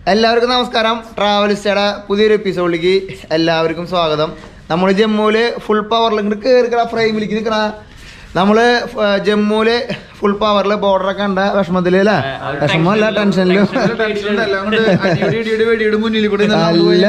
എല്ലാവർക്കും നമസ്കാരം ട്രാവലിസ്റ്റയുടെ പുതിയൊരു എപ്പിസോഡിലേക്ക് എല്ലാവർക്കും സ്വാഗതം നമ്മൾ ജമ്മുവില് ഫുൾ പവറിൽ ഇങ്ങോട്ട് കയറിക്കണ ഫ്രെയിമിലേക്ക് നിൽക്കണ നമ്മള് ഫ- ജമ്മുവില് ഫുൾ പവറിൽ ബോർഡറൊക്കെ കണ്ട വിഷമത്തില് അല്ലേ വിഷമല്ല ടെൻഷനിലും അല്ല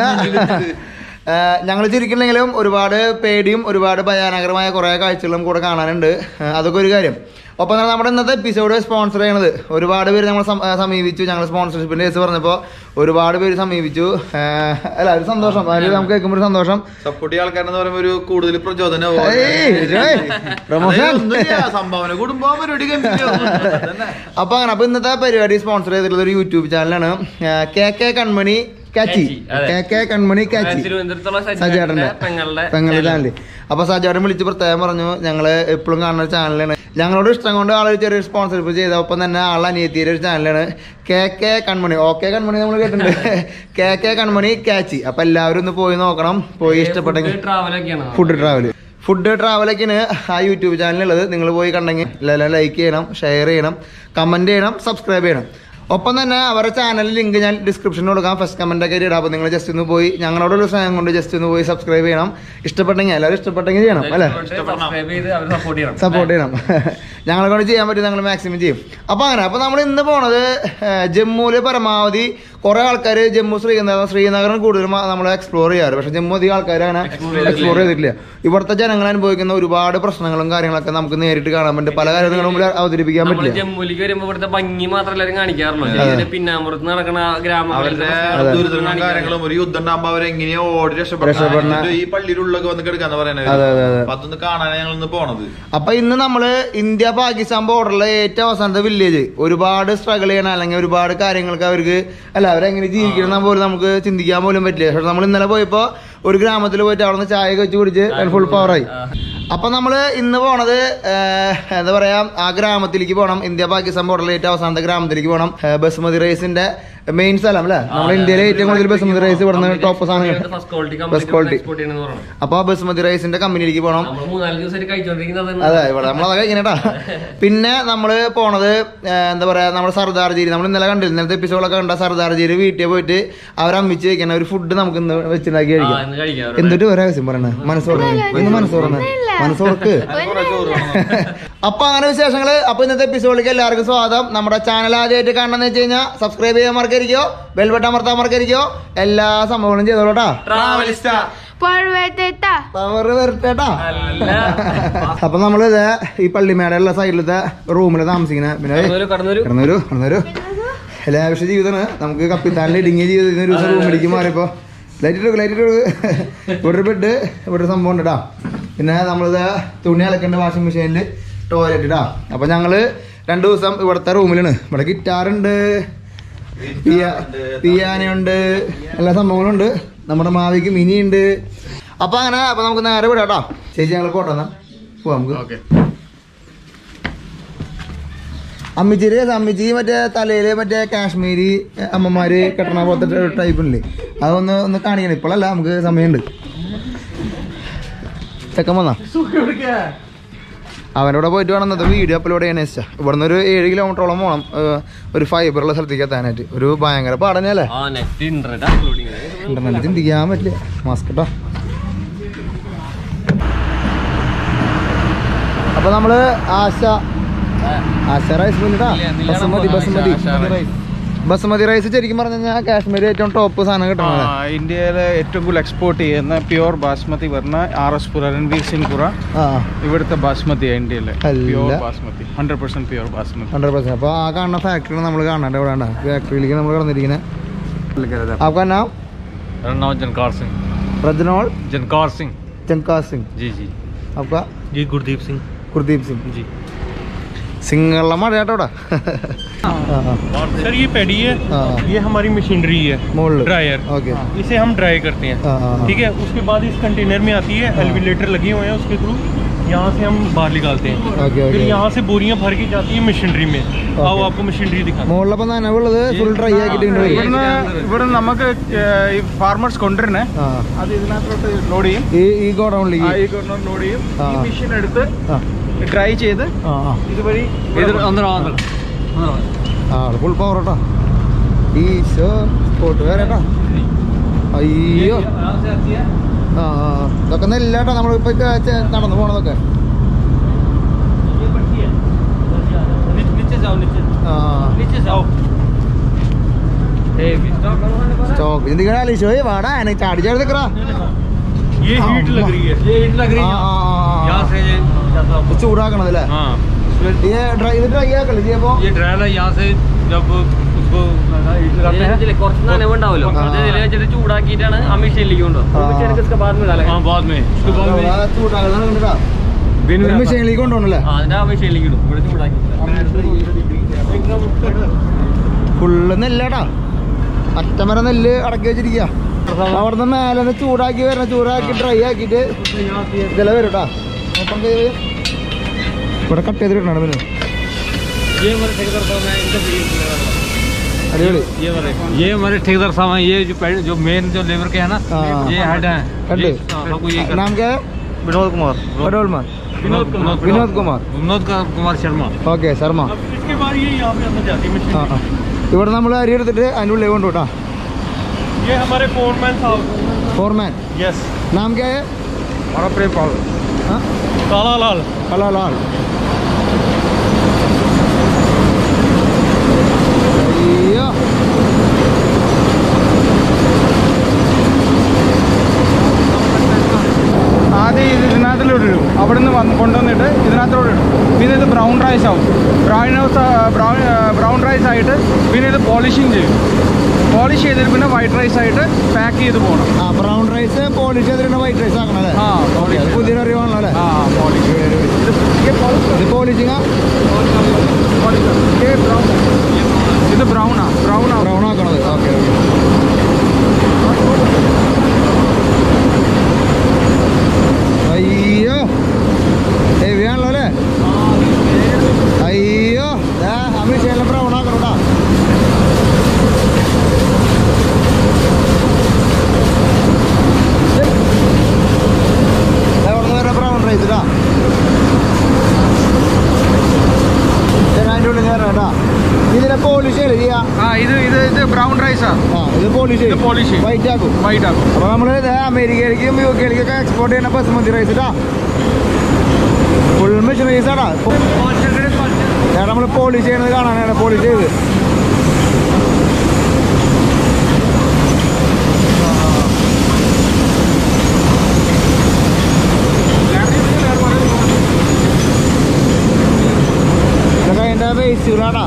ഞങ്ങൾ ചിരിക്കണമെങ്കിലും ഒരുപാട് പേടിയും ഒരുപാട് ഭയാനകരമായ കുറേ കാഴ്ചകളും കൂടെ കാണാനുണ്ട് ആ, അതൊക്കെ ഒരു കാര്യം ഒപ്പം തന്നെ നമ്മുടെ ഇന്നത്തെ എപ്പിസോഡ് സ്പോൺസർ ചെയ്യണത് ഒരുപാട് പേര് നമ്മൾ സമീപിച്ചു ഞങ്ങൾ സ്പോൺസർഷിപ്പിന്റെ കേസ് പറഞ്ഞപ്പോൾ ഒരുപാട് പേര് സമീപിച്ചു ആ, അല്ല ഒരു സന്തോഷം അതിൽ നമുക്ക് കേൾക്കുമ്പോൾ ഒരു സന്തോഷം സപ്പോർട്ട് ചെയ്യാൻ ആൾക്കാരെന്ന് പറയുമ്പോ ഒരു കൂടുതൽ പ്രചോദനവും ഏയ്, ജോയ്, പ്രമോഷൻ ഒന്നുമില്ല, സംഭാവന കൂടുമ്പോ പരിപാടി ഗംഭീരമാവും. അതന്നെ. അപ്പൊ അങ്ങനെ അപ്പൊ ഇന്നത്തെ പരിപാടി സ്പോൺസർ ചെയ്തിട്ടുള്ള ഒരു യൂട്യൂബ് ചാനലാണ് കെ കെ കൺമണി കാച്ചി കാച്ചി, അതെ. കെ കെ കൺമണി കാച്ചി തിരുവനന്തപുരത്തുള്ള സജേട്ടന്റെ സജേട്ടന്റെ പെങ്ങളുടെ പെങ്ങളുടെ ചാനല് അപ്പൊ സജേട്ടൻ വിളിച്ച് പ്രത്യേകം പറഞ്ഞു ഞങ്ങള് എപ്പോഴും കാണുന്ന ഒരു ചാനലാണ് ഞങ്ങളോട് ഇഷ്ടം കൊണ്ട് ആളൊരു ചെറിയൊരു സ്പോൺസർഷിപ്പ് ചെയ്ത ഒപ്പം തന്നെ ആളെ അനിയത്തിയുടെ ഒരു ചാനലാണ് K K Kanmani okay Kanmani നമ്മൾ കേട്ടിട്ടുണ്ട് കെ കെ കൺമണി കാച്ചി അപ്പൊ എല്ലാവരും ഒന്ന് പോയി നോക്കണം പോയി ഇഷ്ടപ്പെട്ടെങ്കിൽ ട്രാവലൊക്കെയാണ് ഫുഡ് ട്രാവൽ ഫുഡ് ട്രാവലൊക്കെയാണ് ആ യൂട്യൂബ് ചാനലുള്ളത് നിങ്ങൾ പോയി കണ്ടെങ്കിൽ എല്ലാവരും ലൈക്ക് ചെയ്യണം ഷെയർ ചെയ്യണം കമന്റ് ചെയ്യണം സബ്സ്ക്രൈബ് ചെയ്യണം ഒപ്പം തന്നെ അവരുടെ ചാനൽ ലിങ്ക് ഞാൻ ഡിസ്ക്രിപ്ഷനിൽ കൊടുക്കാം ഫസ്റ്റ് കമന്റ് ഒക്കെ ഇടാം അപ്പോൾ നിങ്ങൾ ജസ്റ്റ് ഒന്ന് പോയി ഞങ്ങളോടൊരു സ്നേഹം കൊണ്ട് ജസ്റ്റ് ഒന്ന് പോയി സബ്സ്ക്രൈബ് ചെയ്യണം ഇഷ്ടപ്പെട്ടെങ്കിൽ എല്ലാവരും ഇഷ്ടപ്പെട്ടെങ്കിൽ ചെയ്യണം അല്ലേ സബ്സ്ക്രൈബ് ചെയ്ത് അവർ സപ്പോർട്ട് ചെയ്യണം സപ്പോർട്ട് ചെയ്യണം ഞങ്ങളെ കൊണ്ട് ചെയ്യാൻ പറ്റും ഞങ്ങൾ മാക്സിമം ചെയ്യും അപ്പൊ അങ്ങനെ അപ്പൊ നമ്മൾ ഇന്ന് പോണത് ഏഹ്, ജമ്മുവില് പരമാവധി കുറെ ആൾക്കാർ ജമ്മു ശ്രീനഗർ ശ്രീനഗരം കൂടുതലും നമ്മൾ എക്സ്പ്ലോർ ചെയ്യാറ് പക്ഷെ ജമ്മു അധികം ആൾക്കാർ അങ്ങനെ എക്സ്പ്ലോർ ചെയ്തിട്ടില്ല ഇവിടുത്തെ ജനങ്ങൾ അനുഭവിക്കുന്ന ഒരുപാട് പ്രശ്നങ്ങളും കാര്യങ്ങളൊക്കെ നമുക്ക് നേരിട്ട് കാണാൻ പറ്റും പല കാര്യങ്ങളും നിങ്ങളുടെ മുമ്പിൽ അവതരിപ്പിക്കാൻ നമ്മള് പറ്റില്ല ജമ്മുവിലേക്ക് വരുമ്പോ ഇവിടുത്തെ ഭംഗി മാത്രം എല്ലാവരും കാണിക്കാറുള്ളൂ ഇതിന്റെ പിന്നാമ്പുറത്ത് നടക്കുന്ന അവരുടെ ദുരിതങ്ങളും കാര്യങ്ങളും ഒരു യുദ്ധം ഉണ്ടാകുമ്പോ അവരെങ്ങനെയോ ഓടി രക്ഷപ്പെടണ. രക്ഷപ്പെടണം ഈ പള്ളിയിലുള്ളൊക്കെ വന്ന് കിടക്കാന്ന് പറയുന്നത് അതെ, അതെ, അതെ. അപ്പൊ അതൊന്ന് കാണാനാണ് ഞങ്ങൾ ഇന്ന് പോണത് അപ്പൊ ഇന്ന് നമ്മള് ഇന്ത്യ പാകിസ്ഥാൻ ബോർഡറിലെ ഏറ്റവും അവസാനത്തെ വില്ലേജ് ഒരുപാട് സ്ട്രഗിൾ ചെയ്യണം അല്ലെങ്കിൽ ഒരുപാട് കാര്യങ്ങൾക്ക് അവർക്ക് അല്ല അവരെങ്ങനെ ജീവിക്കണം എന്ന് പോലും നമുക്ക് ചിന്തിക്കാൻ പോലും പറ്റില്ല പക്ഷെ നമ്മൾ ഇന്നലെ പോയപ്പോ ഒരു ഗ്രാമത്തിൽ പോയിട്ട് അവിടെ നിന്ന് ചായ വെച്ച് കുടിച്ച് ഫുൾ പവറായി അപ്പൊ നമ്മള് ഇന്ന് പോണത് ഏഹ്, എന്താ പറയാ ആ ഗ്രാമത്തിലേക്ക് പോകണം ഇന്ത്യ പാകിസ്ഥാൻ ബോർഡറിലെ ഏറ്റവും അവസാനത്തെ ഗ്രാമത്തിലേക്ക് പോകണം ഏഹ്, ബസുമതി റൈസിന്റെ മെയിൻ സ്ഥലം അല്ലെ നമ്മുടെ ഇന്ത്യയിലെ ഏറ്റവും കൂടുതൽ ബസുമതി റൈസ് ഇവിടുന്ന് ടോപ്പ് സാധനം first quality First quality. Export ചെയ്യണമെന്ന് പറഞ്ഞു അപ്പൊ ആ ബസുമതി റൈസിന്റെ കമ്പനിയിലേക്ക് പോകണം നമ്മൾ മൂന്നാല് ദിവസമായിട്ട് കഴിച്ചോണ്ടിരിക്കുന്നത് അതെ ഇവിടെ നമ്മളത് കഴിഞ്ഞിട്ടാ പിന്നെ നമ്മള് പോണത് ഏ, എന്താ പറയാ നമ്മുടെ സർദാർജീരി നമ്മൾ ഇന്നലെ കണ്ടില്ല ഇന്നലത്തെ എപ്പിസോഡൊക്കെ കണ്ട സർദാർജീരി വീട്ടിൽ പോയിട്ട് അവരമ്മിച്ച് വെക്കുന്ന ഒരു ഫുഡ് നമുക്ക് ഇന്ന് വെച്ചുണ്ടാക്കി കഴിക്കാം ഇന്ന് കഴിക്കാം എന്നിട്ട് ഒരേ ആവശ്യം പറയണേ മനസ്സോടെ ഇന്ന് മനസ്സോടെ മനസ്സോർക്ക് അപ്പൊ അങ്ങനെ വിശേഷങ്ങള് അപ്പൊ ഇന്നത്തെ എപ്പിസോഡിലേക്ക് എല്ലാവർക്കും സ്വാഗതം നമ്മുടെ ചാനൽ ആദ്യമായിട്ട് കാണണമെന്ന് വെച്ച് കഴിഞ്ഞാൽ സബ്സ്ക്രൈബ് ചെയ്യാൻ മറക്കരിക്കോ ബെൽബട്ടൺ അമർത്താൻ മറക്കരിക്കോ എല്ലാ സംഭവങ്ങളും ചെയ്തോളൂട്ടാ ട്രാവലിസ്റ്റാ പൊഴവേത്തേത്ത പവർ വരട്ടേട്ടാ അപ്പൊ നമ്മള് ഇത് ഈ പള്ളിമേടുള്ള സൈഡിലത്തെ റൂമിൽ താമസിക്കുന്ന പിന്നെ കടന്നൊരു കടന്നൊരു കിടന്നൊരു കിടന്നൊരു ലാവിഷ ജീവിതമാണ് നമുക്ക് കപ്പിത്താനിൽ ഇടുങ്ങിയ ജീവിതത്തിന് ഒരു ദിവസം റൂമിലേക്ക് മാറിയപ്പോ ലൈറ്റ് ഇട്ടു ലൈറ്റ് ഇട്ടു ഇവിടെ ഒരു ബെഡ് ഇവിടെ ഒരു സംഭവം ഉണ്ട് ട്ടാ. പിന്നെ നമ്മളിത് തുണി അലക്കേണ്ട വാഷിംഗ് മെഷീനിൽ ടോയ്ലറ്റ് ഇടാ അപ്പൊ ഞങ്ങള് രണ്ടു ദിവസം ഇവിടുത്തെ റൂമിലാണ് ഇവിടെ ഗിറ്റാറുണ്ട് പിയ- പിയാനയുണ്ട് എല്ലാ സംഭവങ്ങളും ഉണ്ട് നമ്മുടെ മാവിക്ക് മിനി ഉണ്ട് അപ്പൊ അങ്ങനെ അപ്പൊ നമുക്ക് നേരെ വിടാം കേട്ടോ ചേച്ചി ഞങ്ങൾ പോട്ടെ എന്നാ പോവാം നമുക്ക് അമ്മിച്ചിരി അമ്മിച്ചി മറ്റേ തലയില് മറ്റേ കാശ്മീരി എ, അമ്മമാര് കെട്ടണ പോലത്തെ ടൈപ്പ് ഇല്ലേ അതൊന്ന് ഒന്ന് കാണിക്കണം ഇപ്പോഴല്ല നമുക്ക് സമയമുണ്ട് ചെക്കൻ വന്നാ അവനോട് പോയിട്ട് വേണം ഇന്നത്തെ വീഡിയോ അപ്ലോഡ് ചെയ്യാൻ വെച്ചാ ഇവിടുന്ന് ഒരു ഏഴ് കിലോമീറ്ററോളം പോകണം ഏഹ്, ഒരു ഫൈബറുള്ള സ്ഥലത്തേക്ക് എത്താനായിട്ട് ഒരു ഭയങ്കര പാടനല്ലേ ആ നെറ്റ് ഇന്റർനെറ്റ് അപ്ലോഡിങ് ഇന്റർനെറ്റ് ചിന്തിക്കാൻ പറ്റില്ല മാസ്ക് കേട്ടോ അപ്പൊ നമ്മള് ആശ ആശ റൈസ് മില്ലട്ടാ ബസുമതി ബസുമതി ബസുമതി റൈസ് ശരിക്കും പറഞ്ഞു കഴിഞ്ഞാൽ കാശ്മീർ ഏറ്റവും ടോപ്പ് സാധനം കിട്ടണത് ആ, ഇന്ത്യയിലെ ഏറ്റവും കൂടുതൽ എക്സ്പോർട്ട് ചെയ്യുന്ന പ്യുവർ ബാസ്മതി പറഞ്ഞ ആർ എസ് പുര രൺവീർ സിംഗ് പുര ആ ഇവിടുത്തെ ബാസ്മതിയാണ് ഇന്ത്യയിലെ അല്ല. Pure basmati hundred percent pure basmati hundred percent അപ്പൊ ആ കാണുന്ന ഫാക്ടറി നമ്മൾ കാണണ്ട ഇവിടെ വേണ്ട ഫാക്ടറിയിലേക്ക് നമ്മൾ കടന്നിരിക്കുന്നത് आपका नाम मेरा नाम जनकार सिंह रजनौल जनकार सिंह चंका सिंह जी जी आपका जी गुरदीप सिंह गुरदीप सिंह जी സിംഗുള്ള മഴ കേട്ടോ ഇവിടെ ആ, ആ, सर ये पैडी है ആ, ആ. ये हमारी मशीनरी है മുകളില് ड्रायर ഓക്കെ इसे हम ड्राई करते हैं हाँ, हाँ, हाँ। ठीक है उसके बाद इस कंटेनर में आती है एलिवेटर लगे हुए हैं उसके थ्रू यहाँ से हम बाहर निकालते हैं ഓക്കെ फिर ഓക്കെ यहाँ से बोरियां भर के जाती है मशीनरी में आओ आपको मशीनरी दिखा മുകളിലപ്പം നനവുള്ളത് ഫുൾ ഡ്രൈ ആക്കിയിട്ട് ഇങ്ങോട്ട് വരും ഇവിടുന്ന് ഇവിടെ നമുക്ക് ഈ ഫാർമേഴ്സ് കൊണ്ടുവരണേ ആ അത് ഇതിനകത്തോട്ട് ലോഡ് ചെയ്യും ഈ ഈ ഗോഡൗണിലേക്ക് ആ, ഈ ലോഡ് ചെയ്യും ആ. ഈ മെഷീൻ എടുത്ത് ആ ഡ്രൈ ചെയ്ത് ആ ആ ഇതുവഴി ഇതൊരു- അന്തരം, അന്തരം. ആ ഫുൾ പവർ കേട്ടോ ഈശോ പോട്ട് വേറെട്ടാ അയ്യോ ആ ആ, ആ. ഇതൊക്കെ നെല്ലാട്ടോ നമ്മളിപ്പോ ചെ- ചെ- നടന്നു പോണതൊക്കെ नीचे जाओ नीचे ആ नीचे जाओ സ്റ്റോക്ക് എന്തിനാ അലീഷോ വാടാ എന്നെ ചാടി ചാടി നിക്കറാ ये हीट लग रही है ये हीट लग रही ആ, है ആ, ആ, ആ. यहाँ से ये जाता ഇത് है ചൂടാക്കണത് അല്ലേ हाँ ഈ ഡ്രൈ ഇത് ഡ്രൈ ആക്കല്ലേ ചെയ്യപ്പോ ये ड्रायर है यहाँ से जब उसको हीट लगाते हैं ഇതില് കുറച്ച് നനവുണ്ടാവല്ലോ ആ. അത് ഇതില് വെച്ചിട്ട് ചൂടാക്കിയിട്ടാണ് ആ മെഷീനിലേക്ക് കൊണ്ടുപോകും ആ. മെഷീൻ इसके बाद में डालेंगे हाँ बाद में उसके बाद में ചൂടാക്കണം കണ്ടിട്ടാ बिन में മെഷീനിലേക്ക് കൊണ്ടുപോകണല്ലേ ആ അതിന്റെ ആ മെഷീനിലേക്ക് ഇടും ഇവിടെ ചൂടാക്കി ഫുള്ള് നെല്ലേട്ടാ അറ്റമര നെല്ല് അടക്കി വെച്ചിരിക്കുക അവിടുന്ന് മേലെ നിന്ന് ചൂടാക്കി വരണം ചൂടാക്കി ഡ്രൈ ആക്കിയിട്ട് ഇതെല്ലാം വരും കേട്ടാ ഓപ്പൺ ചെയ്ത് ഇവിടെ കട്ട് ചെയ്തിട്ടാണ് പിന്നെ ये हमारे ठेकेदार साहब हैं इनका वीडियो बनाना। അടിപൊളി ये हमारे ये हमारे ठेकेदार साहब हैं ये जो पहले- जो मेन जो लेबर के हैं ना हाँ। ये हेड हैं हेड। ये- हाँ, सबको ये कर- നാം കെ विनोद कुमार ഒരോൾമാൻ विनोद कुमार विनोद कुमार। विनोद का- कुमार शर्मा ഓക്കെ ശർമ്മ अब इसके बाद ये यहाँ पे अंदर जाती है मशीन ആ ആ ഇവിടെ നമ്മൾ അരി എടുത്തിട്ട് അതിൻ്റെ ഉള്ളിൽ കൊണ്ടു കേട്ടാ ये हमारे फोरमैन साहब ഫോർമാൻ यस നാം കെ हमारा प्रेम पाल ആ काला लाल ഹലോ ലാൽ അയ്യോ ആദ്യം ഇത് ഇതിനകത്തിലോട്ട് ഇടും അവിടെ നിന്ന് വന്ന് കൊണ്ടുവന്നിട്ട് ഇതിനകത്തോട്ട് ഇടും പിന്നെ ഇത് ബ്രൗൺ റൈസ് ആവും brown house brown brown rice ആയിട്ട് പിന്നെ ഇത് പോളിഷിങ് ചെയ്യും പോളിഷ് ചെയ്തിട്ട് പിന്നെ വൈറ്റ് റൈസ് ആയിട്ട് പാക്ക് ചെയ്ത് പോകണം ആ ബ്രൗൺ റൈസ് പോളിഷ് ചെയ്തിട്ട് വൈറ്റ് റൈസ് ആക്കണം അല്ലേ ആ ഓക്കെ അത് പുതിയൊരു അറിവാണല്ലോ അല്ലേ ആ പോളിഷ് ഇത് പോളിഷിങ്ങാ ഇത് ബ്രൗണാ ബ്രൗൺ ആവും ബ്രൗൺ ആക്കണത് ഓക്കെ ഓക്കെ അയ്യോ ഹെവി ആണല്ലോ അല്ലേ അയ്യോ അമ്മ ശേലം ബ്രൗൺ ആക്കണം കേട്ടോ എവിടെ വരെ ബ്രൗൺ റൈസ് ഇതാ അതിൻ്റെ ഉള്ളിൽ കയറാം കേട്ടാ ഇതിനെ പോളിഷ് ചെയ്യല്ലേ ചെയ്യാ ആ ഇത് ഇത് ഇത് ബ്രൗൺ റൈസാ ആ ഇത് പോളിഷ് ഇത് polish ചെയ്യും. വൈറ്റ് ആക്കും വൈറ്റ് ആക്കും അപ്പൊ നമ്മള് ഇത് അമേരിക്കയിലേക്കും യു കെയിലേക്കൊക്കെ എക്സ്പോർട്ട് ചെയ്യുന്ന ബസ്മതി റൈസ് ഇട്ടാ ഫുൾ മെഷീൻ റൈസ് ആടാ ചേട്ടാ നമ്മൾ പോളിഷ് ചെയ്യണത് കാണാനാണ് പോളിഷ് ചെയ്ത് ഇതൊക്കെ അതിന്റെ ബേസുകളാടാ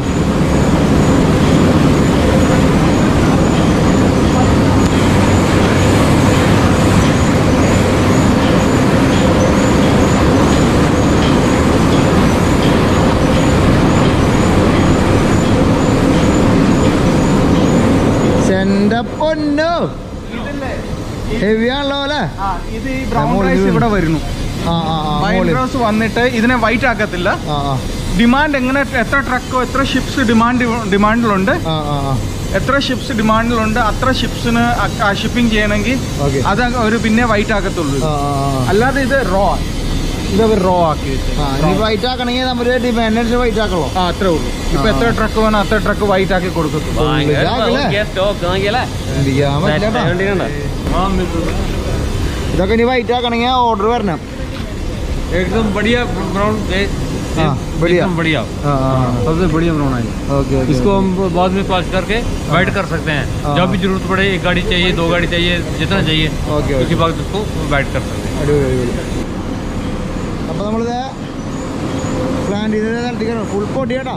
എന്റെ പൊന്നു ഹെവി ആണല്ലോ അല്ലേ ആ ഇത് ഈ ബ്രൗൺ മോളിൽ റൈസ് വീണു. ഇവിടെ വരുന്നു ആ ആ ആ വൈറ്റ് മോളിൽ. റോസ് വന്നിട്ട് ഇതിനെ വൈറ്റ് ആക്കത്തില്ല ആ ആ ഡിമാൻഡ് എങ്ങനെ എത്ര ട്രക്കോ എത്ര ഷിപ്സ് ഡിമാൻഡ് ഡിമാൻഡിലുണ്ട് ആ ആ ആ എത്ര ഷിപ്സ് ഡിമാൻഡിലുണ്ട് അത്ര ഷിപ്സിന് ഷിപ്പിംഗ് ചെയ്യണമെങ്കിൽ ഓക്കെ അത് ഒരു പിന്നെ വൈറ്റ് ആക്കത്തുള്ളൂ ആ ആ ആ അല്ലാതെ ഇത് റോ ഇത് അവർ റോ ആക്കി ആ ഇനി വൈറ്റ് ആക്കണമെങ്കിൽ നമ്മൾ ഡിമാൻഡ് അനുസരിച്ച് വൈറ്റ് ആക്കണോ ആ അത്രേ ഉള്ളൂ ഇപ്പൊ ആ. എത്ര ട്രക്ക് വേണം അത്ര ട്രക്ക് വൈറ്റ് ആക്കി കൊടുക്കത്തുള്ളൂ ഭയങ്കര സ്റ്റോക്ക് നോക്കിയല്ലേ എന്ത് ചെയ്യാൻ പറ്റില്ല കേട്ടോ. കണ്ടിട്ടുണ്ടോ हाँ मिल ഇതൊക്കെ ഇനി വൈറ്റ് ആക്കണമെങ്കിൽ ഓർഡർ വരണം एकदम बढ़िया ब्राउन हाँ, बढ़िया। एकदम बढ़िया ആ ആ सबसे बढ़िया ब्राउन है ഓക്കെ ഓക്കെ इसको हम बाद में पास करके वाइट कर सकते हैं हाँ। जब भी जरूरत पड़े एक गाड़ी चाहिए दो गाड़ी चाहिए जितना चाहिए ഓക്കെ उसके ഓക്കെ बाद उसको वाइट कर सकते हैं അടിപൊളി അടിപൊളി അപ്പോൾ നമ്മളിത് പ്ലാൻ ചെയ്തത് നടത്തിക്കണം ഫുൾ പൊടി കേട്ടോ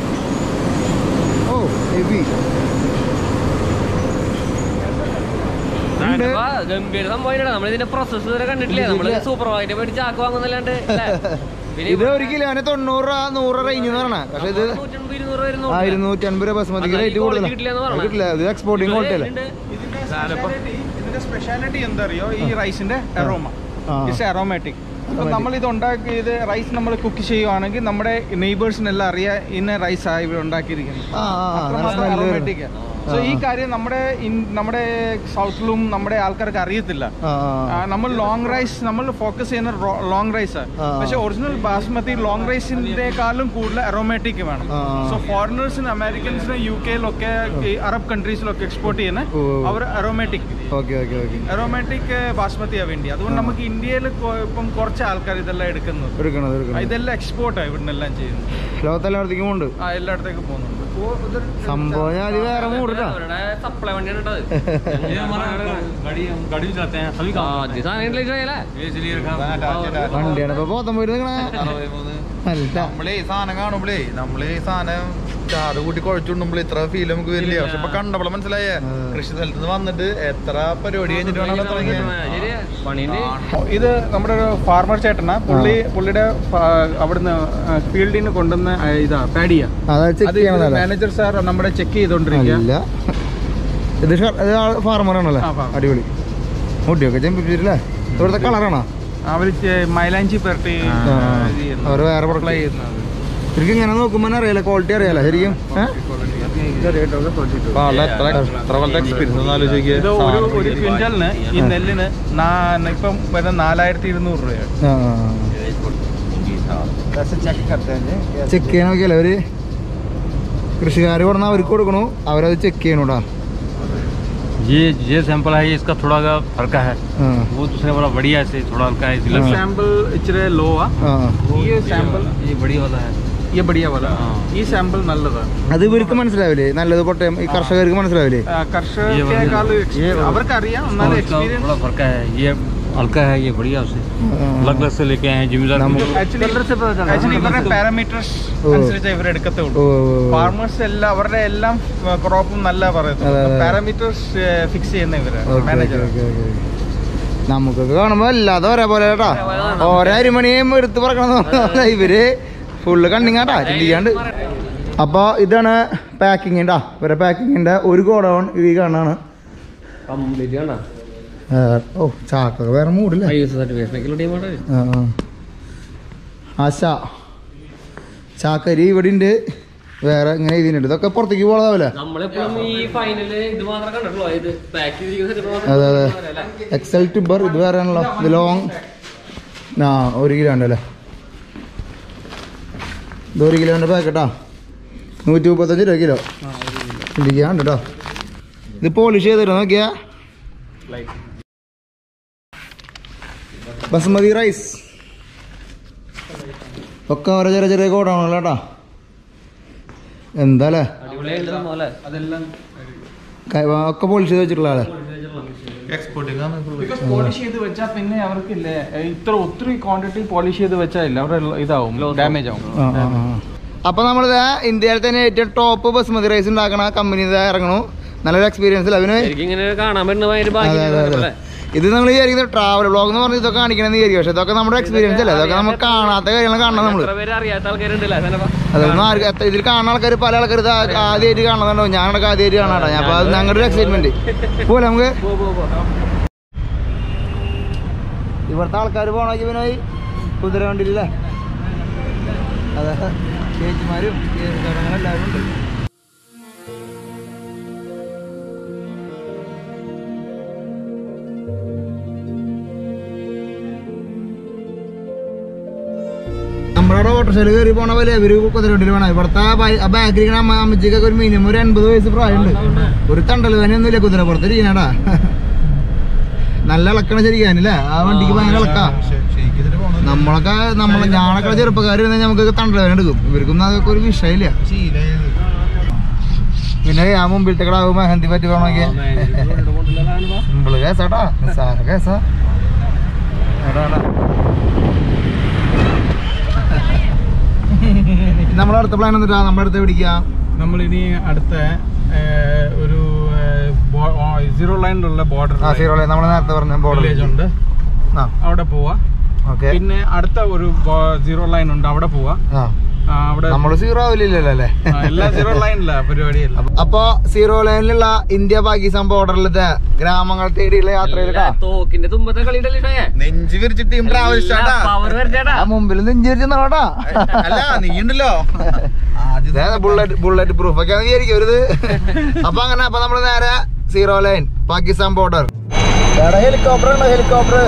ഓ ഹെവി ഉണ്ട്. അഥവാ ഗംഭീര സംഭവം നമ്മൾ ഇതിന്റെ പ്രോസസ് വരെ കണ്ടിട്ടില്ല നമ്മള് ഇല്ല. സൂപ്പർ മാർക്കറ്റ് പോയിട്ട് ചാക്ക് വാങ്ങുന്നല്ലാണ്ട് അല്ലേ? പിന്നെ ഇത് ഒരു കിലോന് തൊണ്ണൂറ് രൂപ നൂറ് റേഞ്ച് എന്ന് പറഞ്ഞാൽ പക്ഷെ ഇത് നൂറ്റമ്പത് ഇരുന്നൂറ് വരുന്നു ആ ഇരുന്നൂറ്റി അൻപത് രൂപ ബസ്മതിക്ക് അതാ ഈ റേറ്റ് quality കൂടുതലാണ് കിട്ടില്ലെന്ന് പറഞ്ഞത്. കിട്ടില്ല ഇത് എക്സ്പോർട്ടിങ് ക്വാളിറ്റി അല്ലേ ഇതിന്റെ സ്പെഷ്യാലിറ്റി എന്താ അറിയോ ഈ റൈസിന്റെ എറോമ ആ. ഇറ്റ്സ് അറോമാറ്റിക് അപ്പൊ Aromatic. നമ്മൾ ഇത് ഉണ്ടാക്കി ഇത് റൈസ് നമ്മൾ കുക്ക് ചെയ്യുവാണെങ്കിൽ നമ്മുടെ നെയ്ബേഴ്സിനെല്ലാം അറിയാം ഇന്ന റൈസ് ആ ഇവിടെ ഉണ്ടാക്കിയിരിക്കുന്നത് ആ, ആ, ആ, നല്ല അത്രമാത്രം smell aromatic ആ. വരുന്നു. സോ ഈ കാര്യം നമ്മുടെ ഇൻ- നമ്മുടെ സൗത്തിലും നമ്മുടെ ആൾക്കാർക്ക് അറിയത്തില്ല ആ ആ, നമ്മൾ ലോങ് റൈസ് നമ്മൾ ഫോക്കസ് ചെയ്യുന്ന ലോങ് റൈസ് ആ. പക്ഷെ ഒറിജിനൽ ബാസ്മതി ലോങ് റൈസിന്റെക്കാളും കൂടുതൽ അറോമാറ്റിക് വേണം ആ. സോ ഫോറിനേഴ്സിന് അമേരിക്കൻസിന് യു കെയിലൊക്കെ ഈ അറബ് കൺട്രീസിലൊക്കെ എക്സ്പോർട്ട് ചെയ്യുന്ന ഓ. അവർ aromatic okay okay okay aromatic ബാസ്മതിയാ വേണ്ടി അതുകൊണ്ട് നമുക്ക് ഇന്ത്യയിൽ ഇപ്പം കുറച്ച് ആൾക്കാർ ഇതെല്ലാം എടുക്കുന്നത് എടുക്കണത് ആ, എടുക്കണത് ഇതെല്ലാം എക്സ്പോർട്ടാണ് ഇവിടുന്ന് എല്ലാം ചെയ്യുന്നത് ലോകത്തെല്ലായിടത്തേക്കും ഉണ്ട് ആ എല്ലായിടത്തേക്കും പോകുന്നുണ്ട് ഓ, ഇതൊരു സംഭവം ഞാൻ ഇത് വേറെ മൂടിട്ടാ അവരുടെ സപ്ലൈ വണ്ടിയാണ് കേട്ടത് ये हमारा गाड़ी हम गाड़ी भी चलाते हैं सभी ആ काम ഇത് സാധനം ഇല്ലേ इसलिए रखा വണ്ടിയാണ് ഇപ്പൊ പോത്തം പോയി നിൽക്കണേ അല്ല നമ്മളേ ഈ സാധനം കാണുമ്പോഴേ നമ്മളേ ഈ സാധനം ചാറ് കൂട്ടി കുഴച്ചുകൊണ്ടുമ്പോഴേ ഇത്ര ഫീൽ നമുക്ക് വരില്ല പക്ഷെ ഇപ്പൊ കണ്ടപ്പോൾ മനസ്സിലായേ ആ. കൃഷി സ്ഥലത്ത് നിന്ന് വന്നിട്ട് എത്ര പരിപാടി കഴിഞ്ഞിട്ട് വേണം അവിടെ തുടങ്ങിയത് ശരിയാ പണീന്റെ ഇത് നമ്മുടെ ഒരു ഫാർമർ ചേട്ടനാ പുള്ളി പുള്ളിയുടെ ഫാ- അവിടുന്ന് ഫീൽഡിൽ നിന്ന് കൊണ്ടുവന്ന ആ, ഇതാ പാഡിയ അതാ ചെക്ക് ചെയ്യണതല്ലേ മാനേജർ സാർ നമ്മുടെ ചെക്ക് ചെയ്തോണ്ടിരിക്കുക അല്ല ഇത് ഷ- ഇത് ഫാർമറാണല്ലേ ആ, farmer. അടിപൊളി മുടിയൊക്കെ ചെമ്പിപ്പിച്ചില്ലേ ഇവിടുത്തെ കളറാണോ അവര് ചെ- മൈലാഞ്ചി പെരട്ടി ആ, ഇത് ചെയ്യുന്നത്. അവര് വേറെ Apply product. ചെയ്യുന്നത് ശരിക്കും ഇങ്ങനെ നോക്കുമ്പോൾ അറിയാലോ ക്വാളിറ്റി അറിയാലോ ശരിക്കും ഏ? അപ്പൊ ആളുടെ എത്ര എത്ര പോലത്തെ എക്സ്പീരിയൻസ് ഒന്ന് ആലോചിക്കുക ഇത് ഒരു ഒരു ക്വിന്റലിന് ഈ നെല്ലിന് നാ- ഇപ്പം വരുന്ന നാലായിരത്തി ഇരുന്നൂറ് രൂപയാണ് ആ, ആ, ആ. ചെക്ക് ചെയ്യാൻ നോക്കിയല്ലേ അവര് കൃഷിക്കാർ പറഞ്ഞാൽ അവർക്ക് കൊടുക്കണു അവരത് ചെക്ക് ചെയ്യണൂടാ ये ये सैंपल है ये इसका थोड़ा सा हल्का है ആ, वो दूसरे वाला बढ़िया है थोड़ा हल्का है इसलिए हाँ। സാമ്പിൾ ഇച്ചിരി ലോ ആ ആ ഈ സാമ്പിൾ ये बढ़िया वाला है ഈ ബടിയ പോലെ ആ. ഈ സാമ്പിൾ നല്ലതാണ് അത് ഇവർക്ക് മനസ്സിലാവില്ലേ നല്ലത് പൊട്ടെ ഈ കർഷകർക്ക് മനസ്സിലാവില്ലേ ആ, കർഷകരെക്കാൾ അവർക്ക് അറിയാം और എന്നാലും इसका എക്സ്പീരിയൻസ് थोड़ा फर्क है ये हल्का है ये बढ़िया उससे ആ, अलग अलग से लेके आए हैं जिम्मेदार നമുക്ക് ആക്ച്വലി ആക്ച്വലി ഇവരുടെ പാരാമീറ്റേഴ്സ് ഓ. അനുസരിച്ച് ഇവർ എടുക്കത്തേ ഓ, ഉള്ളൂ ഓ, ഓ. ഫാർമേഴ്സ് എല്ലാം അവരുടെ എല്ലാം ക്രോപ്പും നല്ല അതെ, പറയുന്നത് അതെ. പാരാമീറ്റേഴ്സ് ഫിക്സ് ചെയ്യുന്ന ഇവര് okay, manager okay, okay, okay. നമുക്കൊക്കെ കാണുമ്പോ അല്ലാതെ ഒരേപോലെ കേട്ടാ ഓരോ അരിമണിയും എടുത്ത് പറക്കണം ഇവര് ഫുള്ള് കണ്ണിങ്ങാട്ടാ ചിന്തിക്കാണ്ട് അപ്പൊ ഇതാണ് പാക്കിങ് ഉണ്ടാ ഇവരെ പാക്കിങ്ങിന്റെ ഒരു ഗോഡൗൺ ഈ കാണാണ് കംപ്ലീറ്റ് കണ്ടാ ആ, ഓ ചാക്കൊക്കെ വേറെ മൂടില്ല ഐ എസ് സർട്ടിഫിക്കേഷൻ ടീമാണ് ആ, ആ. ആശ ചാക്കരി ഇവിടെ ഉണ്ട് വേറെ ഇങ്ങനെ ഇതിനുണ്ട് ഇതൊക്കെ പുറത്തേക്ക് പോകാതാവില്ല നമ്മളെപ്പോഴും ഈ ഫൈനല് ഇത് മാത്രം കണ്ടിട്ടുള്ളൂ ഇത് പാക്ക് ചെയ്തിരിക്കുന്ന അതെ അതെ അല്ലേ എക്സൽ ടിബർ ഇത് വേറെ ആണല്ലോ ഇത് ലോങ് ആ ഒരു കിലോ ഉണ്ടല്ലേ ഇത് ഒരു കിലോൻ്റെ പാക്കറ്റാ നൂറ്റി മുപ്പത്തഞ്ച് രൂപ കിലോ ഇരിക്കാണ്ട് കേട്ടോ ഇത് പോളിഷ് ചെയ്തിട്ട് നോക്കിയാ ബസുമതി റൈസ് ഒക്കെ ഓരോ ചെറിയ ചെറിയ കോടാണല്ലോ കേട്ടോ എന്താ അല്ലേ അടിപൊളിയായിട്ട് സംഭവം അല്ലേ അതെല്ലാം ക- ഒക്കെ പോളിഷ് ചെയ്ത് വെച്ചിട്ടുള്ള ആളെ എക്സ്പോർട്ടിംഗ് ആണ് full. ബിക്കോസ് പോളിഷ് ചെയ്ത് വെച്ചാൽ പിന്നെ അവർക്കില്ലേ ഏ, ഇത്ര ഒത്തിരി ക്വാണ്ടിറ്റി പോളിഷ് ചെയ്ത് വെച്ചാൽ ഇല്ല അവരുടെ ഇതാവും ഡാമേജ് ആവും ആ, ആ, ആ. അപ്പൊ നമ്മളിത് ഇന്ത്യയിൽ തന്നെ ഏറ്റവും ടോപ്പ് ബസ്മതി റൈസ് ഉണ്ടാക്കണ കമ്പനി ഇത് ഇറങ്ങണു നല്ലൊരു എക്സ്പീരിയൻസ് അതിന് എനിക്ക് ഇങ്ങനെ കാണാൻ പറ്റുന്ന ഭയങ്കര അതെ അതെ ഭാഗ്യം അതെ ഇത് നമ്മൾ വിചാരിക്കുന്നത് ട്രാവൽ ബ്ലോഗ് എന്ന് പറഞ്ഞ് ഇതൊക്കെ കാണിക്കണമെന്ന് വിചാരിക്കും പക്ഷെ ഇതൊക്കെ നമ്മുടെ എക്സ്പീരിയൻസ് അല്ലേ ഇതൊക്കെ നമുക്ക് കാണാത്ത കാര്യങ്ങൾ കാണണം നമ്മള് എത്ര പേര് അറിയാത്ത ആൾക്കാരുണ്ടല്ലേ സനപ്പ? അതൊന്നും ആർക്കും എത്ര- ഇതിൽ കാണുന്ന ആൾക്കാർ പല ആൾക്കാർ ഇത് ആ- ആദ്യമായിട്ട് കാണുന്നുണ്ടോ ഞാനൊക്കെ ആദ്യമായിട്ട് കാണാടാ ഞാൻ അപ്പൊ അത് ഞങ്ങളുടെ ഒരു എക്സൈറ്റ്മെന്റ് പോലെ നമുക്ക് പോ, പോ, പോ. ഇവിടുത്തെ ആൾക്കാർ പോണോ ഇവനായി കുതിര വണ്ടിയില്ലേ അതെ ചേച്ചിമാരും എല്ലാവരും ഉണ്ട് നമ്മുടെ ഓട്ടോറിക്ഷയിൽ കയറി പോണ പോലെ ഇവര് കുതിര വണ്ടിയിൽ വേണം ഇവിടുത്തെ ബാക്കിൽ അമ്മ അമ്മച്ചിക്കൊക്കെ ഒരു മിനിമം ഒരു എൺപത് വയസ്സ് പ്രായമുണ്ട് ഒരു തണ്ടൽ വേനൊന്നുമില്ല കുതിര പുറത്ത് ഇരിക്കണടാ നല്ല ഇളക്കണം ശരിക്കാനല്ലേ ആ വണ്ടിക്ക് ഭയങ്കര ഇളക്കാ ശ- ശരിക്കും ഇതിന് പോണത് നമ്മളൊക്കെ നമ്മളെ ഞാനൊക്കെ ചെറുപ്പക്കാർ നമുക്ക് തണ്ടവേന എടുക്കും ഇവർക്കൊന്നും അതൊക്കെ ഒരു വിഷയമില്ല ശീലമായത്. പിന്നെ ആ മുമ്പിലത്തെ കടാവ് മെഹന്തി പറ്റി പോകണമെങ്കിൽ ആ, man, ഇത് കൊണ്ട് കൊണ്ടുവന്നില്ല സനപ്പ. സിമ്പിള് കേസാട്ടാ നിസ്സാര കേസാ എടാ, എടാ. നമ്മുടെ അടുത്ത പ്ലാൻ എന്നിട്ടാ നമ്മുടെ അടുത്ത് പിടിക്കാം നമ്മൾ ഇനി അടുത്ത ഏ, ഒരു സീറോ ലൈനിലുള്ള ബോർഡർ ആ സീറോ നമ്മൾ നേരത്തെ പറഞ്ഞ ബോർഡർ വില്ലേജ് ഉണ്ട് ആ അവിടെ പോവാ ഓക്കെ പിന്നെ അടുത്ത ഒരു സീറോ ലൈൻ ഉണ്ട് അവിടെ പോവാ ആ ആ, അവിടെ നമ്മള് സീറോ ആവില്ലല്ലോ അല്ലേ ആ, എല്ലാ സീറോ ലൈനില്ല പരിപാടിയല്ല അപ്പൊ സീറോ ലൈനിലുള്ള ഇന്ത്യ പാകിസ്ഥാൻ ബോർഡറിലത്തെ ഗ്രാമങ്ങൾ തേടിയുള്ള യാത്രയിലേക്കാ തോക്കിന്റെ തുമ്പത്തെ കളിയിട്ടല്ലേ ഷോയെ? നെഞ്ച് വിരിച്ചിട്ട് ടീം ട്രാവൽ എല്ലാ power വരച്ചേട്ടാ. ആ മുമ്പിൽ നെഞ്ചേരിച്ചെന്നാടാ അല്ല നീ ഉണ്ടല്ലോ ആ ബുള്ളറ്റ് ബുള്ളറ്റ് പ്രൂഫ് ഒക്കെ ആയിരിക്കും ഒരു ഇത് അപ്പൊ അങ്ങനെ അപ്പൊ നമ്മള് നേരെ zero line Pakistan border helicopter ആണ് ഹെലികോപ്റ്റർ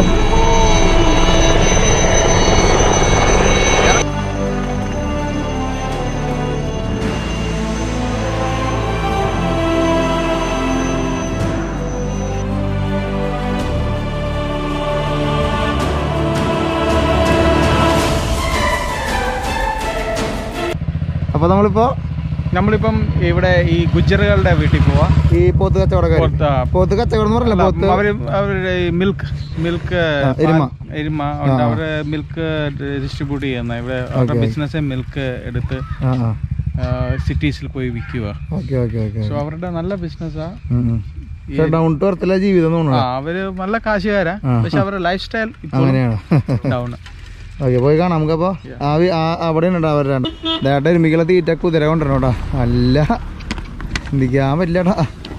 അപ്പൊ നമ്മളിപ്പോ നമ്മളിപ്പം ഇവിടെ ഈ ഗുജറുകളുടെ വീട്ടിൽ പോവാ ഈ പോത്ത് കച്ചവടക്കാർ പോത്ത്, ആ. പോത്ത് കച്ചവടം എന്ന് പറഞ്ഞില്ല പോത്ത് അവര് അവരുടെ മിൽക്ക് മിൽക്ക് ആ, എരുമ. എരുമ ആ. അവര് മിൽക്ക് ഡിസ്ട്രിബ്യൂട്ട് ചെയ്യുന്ന ഇവിടെ അവരുടെ Okay. ബിസിനസ് മിൽക്ക് എടുത്ത് ആ ആ സിറ്റീസിൽ പോയി വിൽക്കുക ഓക്കെ ഓക്കെ ഓക്കെ സോ അവരുടെ നല്ല ബിസിനസ്സാ ഡൗൺ ടു എർത്തില്ല ജീവിതം എന്ന് ആ തോന്നുന്നു അവര് നല്ല കാശുകാരാ ആ. പക്ഷെ അവരുടെ ലൈഫ് സ്റ്റൈൽ അങ്ങനെയാണ് ഡൗൺ ഓക്കെ പോയി കാണാം നമുക്കപ്പോ ആ വി- ആ- അവിടെ ഉണ്ട് അവരുടെ ദേട്ട എരുമിക്കുള്ള തീറ്റ കുതിര കൊണ്ടുവരണോടാ അല്ല ചിന്തിക്കാൻ പറ്റില്ലടാ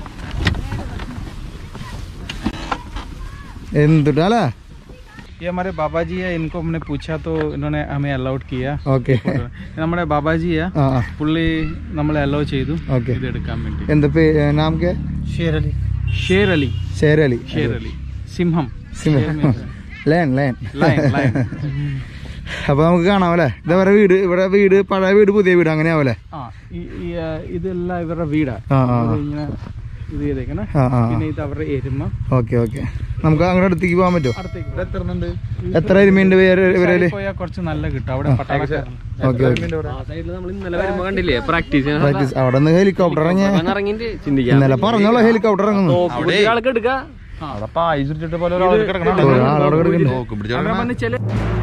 എന്തുട്ടാലേ ये हमारे बाबा जी है इनको हमने पूछा तो इन्होंने हमें अलाउड किया ഓക്കെ നമ്മുടെ ബാബാജി ആ ആ പുള്ളി നമ്മളെ അലോ ചെയ്തു Okay. ഇത് എടുക്കാൻ വേണ്ടി എന്ത് പേ നാം കെ ഷേർ അലി ഷേർ അലി ശേരലി ഷേർ അലി സിംഹം സിംഹം. ലേൺ ലേൺ ലയൺ ലയൺ അപ്പൊ നമുക്ക് കാണാമല്ലേ ഇതവരെ വീട് ഇവിടെ വീട് പഴയ വീട് പുതിയ വീട് അങ്ങനെയാവല്ലേ ആ ഈ- ഈ, ആ, ഇതെല്ലാം ഇവരുടെ വീടാ ആ, ആ, ആ. ഇത് ഇങ്ങനെ ഇത് ചെയ്തേക്കണേ ആ ആ പിന്നെ ഇത് അവരുടെ എരുമ ഓക്കെ ഓക്കെ നമുക്ക് അങ്ങോട്ട് അടുത്തേക്ക് പോകാൻ പറ്റുമോ അടുത്തേക്ക് ഇവിടെ എത്തുന്നുണ്ട് എത്ര എരുമയുണ്ട് വേറെ ഇവരേല് പോയാൽ കുറച്ച് നല്ല കിട്ടും അവിടെ പട്ടാളക്കാരൻ ഓക്കെ ഓക്കെ ആ സൈഡിൽ നമ്മൾ ഇന്നലെ വരുമ്പോ കണ്ടില്ലേ പ്രാക്ടീസ് പ്രാക്ടീസ് അവിടെ നിന്ന് ഹെലികോപ്റ്റർ ഇറങ്ങിയ ഇറങ്ങിട്ട് ചിന്തിക്കാം ഇന്നലെ പറഞ്ഞോളൂ ഹെലികോപ്റ്റർ ഇറങ്ങുന്നു ആൾക്ക് എടുക്കാം പോലെ ഒരാൾ കിടക്കണം ഒരാളവിടെ കിടക്കുന്നു നോക്കും പിടിച്ചാ അവിടെ വന്ന് ചില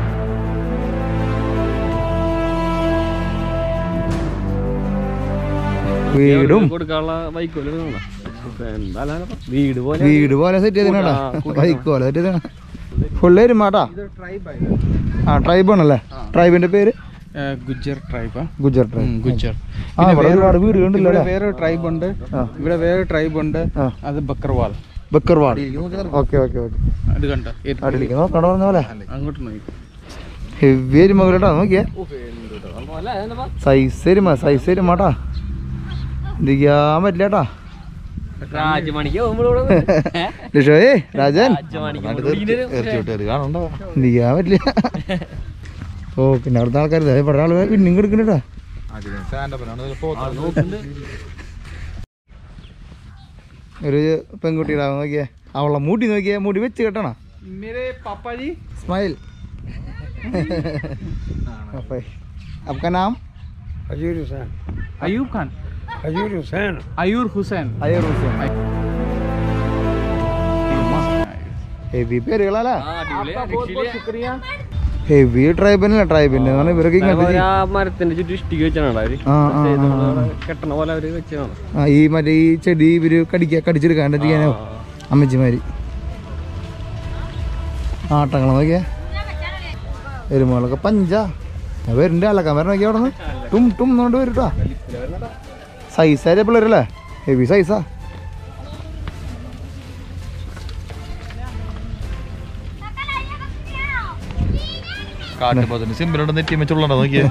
വീടും കൊടുക്കാനുള്ള ബൈക്കോല് എന്തായാലും വീട് പോലെ വീട് പോലെ സെറ്റ് ചെയ്തിട്ടാ കൂട്ടാ, ബൈക്ക് പോലെ സെറ്റ് ചെയ്ത ഫുള്ള് എരുമാട്ടാ ആ ട്രൈബ് ആണല്ലേ ട്രൈബിന്റെ പേര് ഗുജർ ട്രൈബാ ഗുജർ ട്രൈബ് ഗുജർ ആ ഇവിടെ ഒരുപാട് വീട് കണ്ടില്ല ഇവിടെ വേറെ ട്രൈബ് ഉണ്ട് ആ. ഇവിടെ വേറെ ട്രൈബ് ഉണ്ട് ആ. അത് Bakarwal Bakarwal okay okay okay അത് കണ്ട അടിയിലേക്ക് നോക്കണ പറഞ്ഞ പോലെ അങ്ങോട്ട് നോക്കി ഹെവി എരുമ കേട്ടോ നോക്കിയേ സൈസ് എരുമ സൈസ് എരുമാട്ടാ എന്തിക്കാൻ പറ്റില്ലേട്ടാ രാജമണിക്ക് പോകുമ്പോഴൂടെ ലക്ഷോയേ രാജൻ തീർച്ചയായിട്ടും കാണണ്ടോ എന്തിക്കാൻ പറ്റില്ല ഓ പിന്നെ അവിടുത്തെ ആൾക്കാർ ഇവിടെ ആൾ പിന്നും കിടക്കണട്ടാ ഒരു പെൺകുട്ടിയുടെ നോക്കിയേ അവളെ മൂടി നോക്കിയേ മൂടി വെച്ച് കെട്ടണ मेरे पापा जी स्माइल आपका नाम हजूर हुसैन अयूब खान हजूर हुसैन अयूर हुसैन അയ്യൂർ ഹുസൈൻ ഹെവി പേരുകളല്ലേ शुक्रिया ഹെവി ട്രൈബിനല്ല ട്രൈബിന്റെ ഇവരൊക്കെ ഇങ്ങനത്തെ ചെയ്യും. ആ മരത്തിന്റെ ചുറ്റും ഇഷ്ടിക വെച്ചാണ് അവര് ആ, ആ, ചെയ്ത് ആ, നമ്മള് കെട്ടണ പോലെ അവര് വെച്ചാണ് ആ, ഈ മറ്റേ ഈ ചെടി ഇവര് കടിക്ക കടിച്ചെടുക്കാൻ ചെയ്യാനോ അമ്മച്ചിമാര് ആട്ടങ്ങൾ നോക്കിയേ എരുമകളൊക്കെ പഞ്ചാ ഞാൻ വരുന്നുണ്ട് അലക്കാൻ വരണ നോക്കിയാ അവിടെ നിന്ന് ടും ടും എന്നോണ്ട് വരൂട്ടാ സൈസായ പിള്ളേരല്ലേ ഹെവി സൈസാ കാട്ടുപോത്തിന് സിമ്പിളുണ്ട് നെറ്റി വെച്ചുള്ളണ്ടോ നോക്കിയേ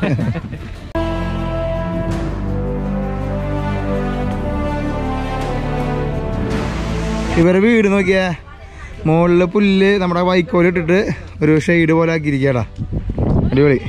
ഇവരെ വീട് നോക്കിയേ മുകളില് പുല്ല് നമ്മുടെ വൈക്കോല് ഇട്ടിട്ട് ഒരു ഷെയ്ഡ് പോലെ ആക്കിയിരിക്കടാ അടിപൊളി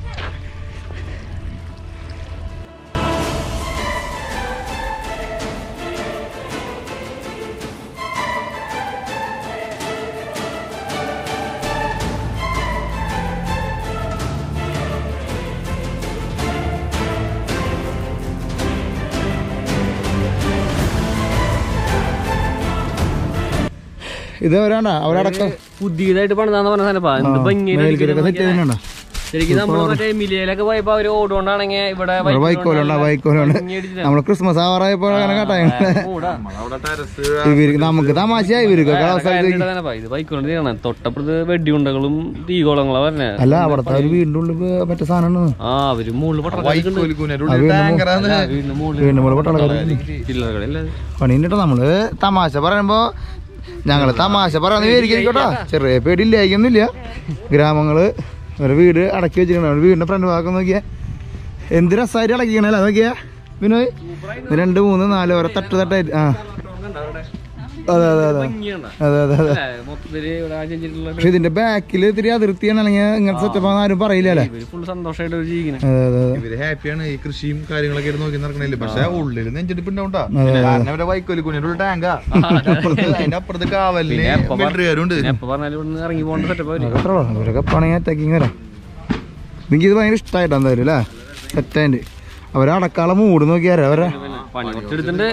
ഇത് അവരാണ്ടാ അവരടക്കം പുതിയതായിട്ട് പണിതാന്ന് പറഞ്ഞ സാധനം എന്ത് ഭംഗിയായിട്ട് മേൽക്കൂരൊക്കെ സെറ്റ് ചെയ്തിട്ടുണ്ടോ ശരിക്കും നമ്മള് മറ്റേ മിലിയയിലൊക്കെ പോയപ്പോ അവര് ഓടുകൊണ്ടാണെങ്കിൽ ഇവിടെ ഇവിടെ വൈക്കോലുണ്ട് വൈക്കോലുണ്ട് നമ്മള് ക്രിസ്മസ് ആവാറായപ്പോ അങ്ങനെ കേട്ടാ ഇവർക്ക് നമുക്ക് തമാശയായി ഇവർക്കൊക്കെ അവസ്ഥ ഇത് ബൈക്കുകൊണ്ട് ചെയ്യണം തൊട്ടപ്പുറത്ത് വെടിയുണ്ടകളും തീകോളങ്ങളാ പറഞ്ഞ അല്ല അവിടത്തെ ഒരു വീടിന്റെ ഉള്ളിൽ ഇപ്പൊ മറ്റേ സാധനം ആ അവര് മുകളിൽ വീടിന്റെ മുകളിൽ വീടിന്റെ മുകളിൽ പട്ടാളക്കാർ ചില്ലറകളില്ല പണിന്നിട്ടോ നമ്മള് തമാശ പറയുമ്പോ ഞങ്ങള് തമാശ പറയാന്ന് വിചാരിക്കട്ടോ ചെറിയ പേടിയില്ലായിരിക്കുന്നില്ല ഗ്രാമങ്ങള് ഒരു വീട് അടക്കി വെച്ചിരിക്കണം ഒരു വീടിന്റെ ഫ്രണ്ട് ഭാഗം നോക്കിയാ എന്ത് രസമായിട്ട് ഇളക്കിക്കണല്ലേ നോക്കിയാ ബിനോയ് ഇത് രണ്ട് മൂന്ന് നാല് ഓരോ തട്ട് തട്ടായിട്ട് ആ അതെ അതെ അതെ അതെ അതെ അതെ മൊത്തത്തില് ഇവിടെ ആചരിച്ചിട്ടുള്ള പക്ഷെ ഇതിന്റെ ബാക്കിൽ ഇത്തിരി അതിർത്തിയാണ് അല്ലെങ്കിൽ ഇങ്ങനത്തെ സെറ്റപ്പ് ആരും പറയില്ല അല്ലേ ഫുൾ സന്തോഷമായിട്ട് ഒരു ജീവിക്കണം അതെ അതെ അതെ ഇവര് ഹാപ്പിയാണ് ഈ കൃഷിയും കാര്യങ്ങളൊക്കെ ആയിട്ട് നോക്കി നടക്കണില്ല പക്ഷെ ഉള്ളിൽ നെഞ്ചെടുപ്പ് ഉണ്ടാവണ്ടാ കാരണം അവരെ വൈക്കോലി കുഞ്ഞൊരു ടാങ്കാ അതിന്റെ അപ്പുറത്ത് കാവലിന് മിലിറ്ററികാരുണ്ട് എപ്പോ പറഞ്ഞാലും ഇവിടെ ഇറങ്ങി പോകേണ്ട സെറ്റപ്പ് എത്ര ഇവരൊക്കെ പണിയാ അറ്റാക്കിങ് വരാം എനിക്ക് ഇത് ഭയങ്കര ഇഷ്ടമായിട്ടാ എന്തായാലും അല്ലേ സെറ്റായിട്ട് അവരെ അടക്കാളെ മൂട് നോക്കിയാരോ അവരെ പണി കുറച്ചെടുത്തിട്ട്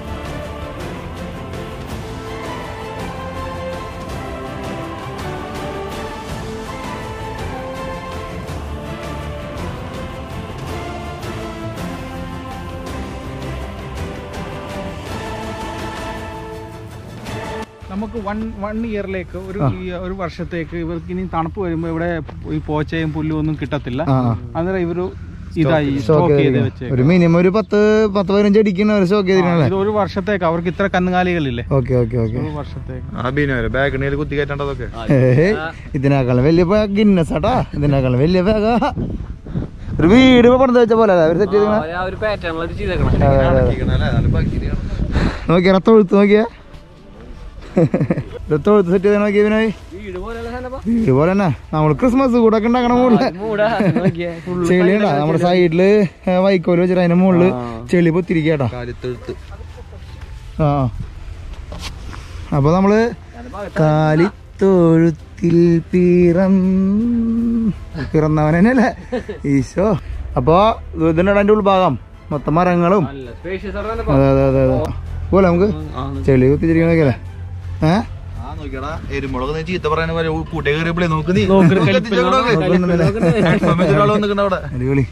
നമുക്ക് വൺ വൺ ഇയറിലേക്ക് ഒരു ഈ ഒരു വർഷത്തേക്ക് ഇവർക്ക് ഇനി തണുപ്പ് വരുമ്പോൾ ഇവിടെ ഈ പോച്ചയും പുല്ലും ഒന്നും കിട്ടത്തില്ല ആ അന്നേരം ഇവര് ഇതായി സ്റ്റോക്ക് സ്റ്റോക്ക് ചെയ്ത് ചെയ്ത് വെച്ചേക്കും ഒരു മിനിമം ഒരു പത്ത് പത്ത് പതിനഞ്ച് അടിക്കുന്ന ഒരു സ്റ്റോക്ക് ചെയ്തിട്ടുണ്ടല്ലേ ഇത് ഒരു വർഷത്തേക്ക് അവർക്ക് ഇത്ര കന്നുകാലികളില്ലേ ഓക്കെ ഓക്കെ ഓക്കെ ഒരു വർഷത്തേക്ക് ആ ബീനോരെ ബാഗിണയിൽ കുത്തി കയറ്റേണ്ടതൊക്കെ ഇതിനേക്കാളും വലിയ ഗിന്നസ് ആട്ടാ ഇതിനേക്കാളും വലിയ ബാഗ ഒരു വീട് പണിത് വെച്ച പോലെ അവർ സെറ്റ് ചെയ്ത് ആ ഒരു പാറ്റേൺ ചെയ്തേക്കണം നോക്കിയാ തൊഴുത്ത് നോക്കിയാ ഒരു തൊഴുത്ത് സെറ്റ് ചെയ്ത് നോക്കിയ വിനോയ് വീട് പോലെയുള്ള സാധനം വീട് പോലെ തന്നെ നമ്മള് ക്രിസ്മസ് കൂടൊക്കെ ഉണ്ടാക്കണ മുകളില് മൂടാ നോക്കിയേ ഫുള്ള് ചെളിയുണ്ടാ നമ്മുടെ സൈഡില് വൈക്കോല് വെച്ചിട്ട് അതിന്റെ മുകളില് ചെളി പൊത്തിരിക്കട്ടാ കാലിത്തെഴുത്ത് ആ അപ്പൊ നമ്മള് കാലിത്തൊഴുത്തിൽ പിറം പിറന്നവൻ തന്നെയല്ലേ ഈശോ അപ്പൊ ഇതിന്റെ അതിന്റെ ഉൾഭാഗം മൊത്തം മരങ്ങളും നല്ല സ്പേഷ്യസ് ആണ് അതെ അതെ അതെ അതെ പോലെ നമുക്ക് ചെളി കുത്തിച്ചിരിക്കണൊക്കെ അല്ലേ ഏഹ് ആ നോക്കിയടാ എരുമുളക് നീ ചീത്ത പറയുന്ന പോലെ കൂട്ടേ കയറിയപ്പോഴേ നോക്ക് നീ നോക്കുന്നുണ്ടല്ലേ? ഒരാൾ വന്നിട്ടുണ്ട് അവിടെ അടിപൊളി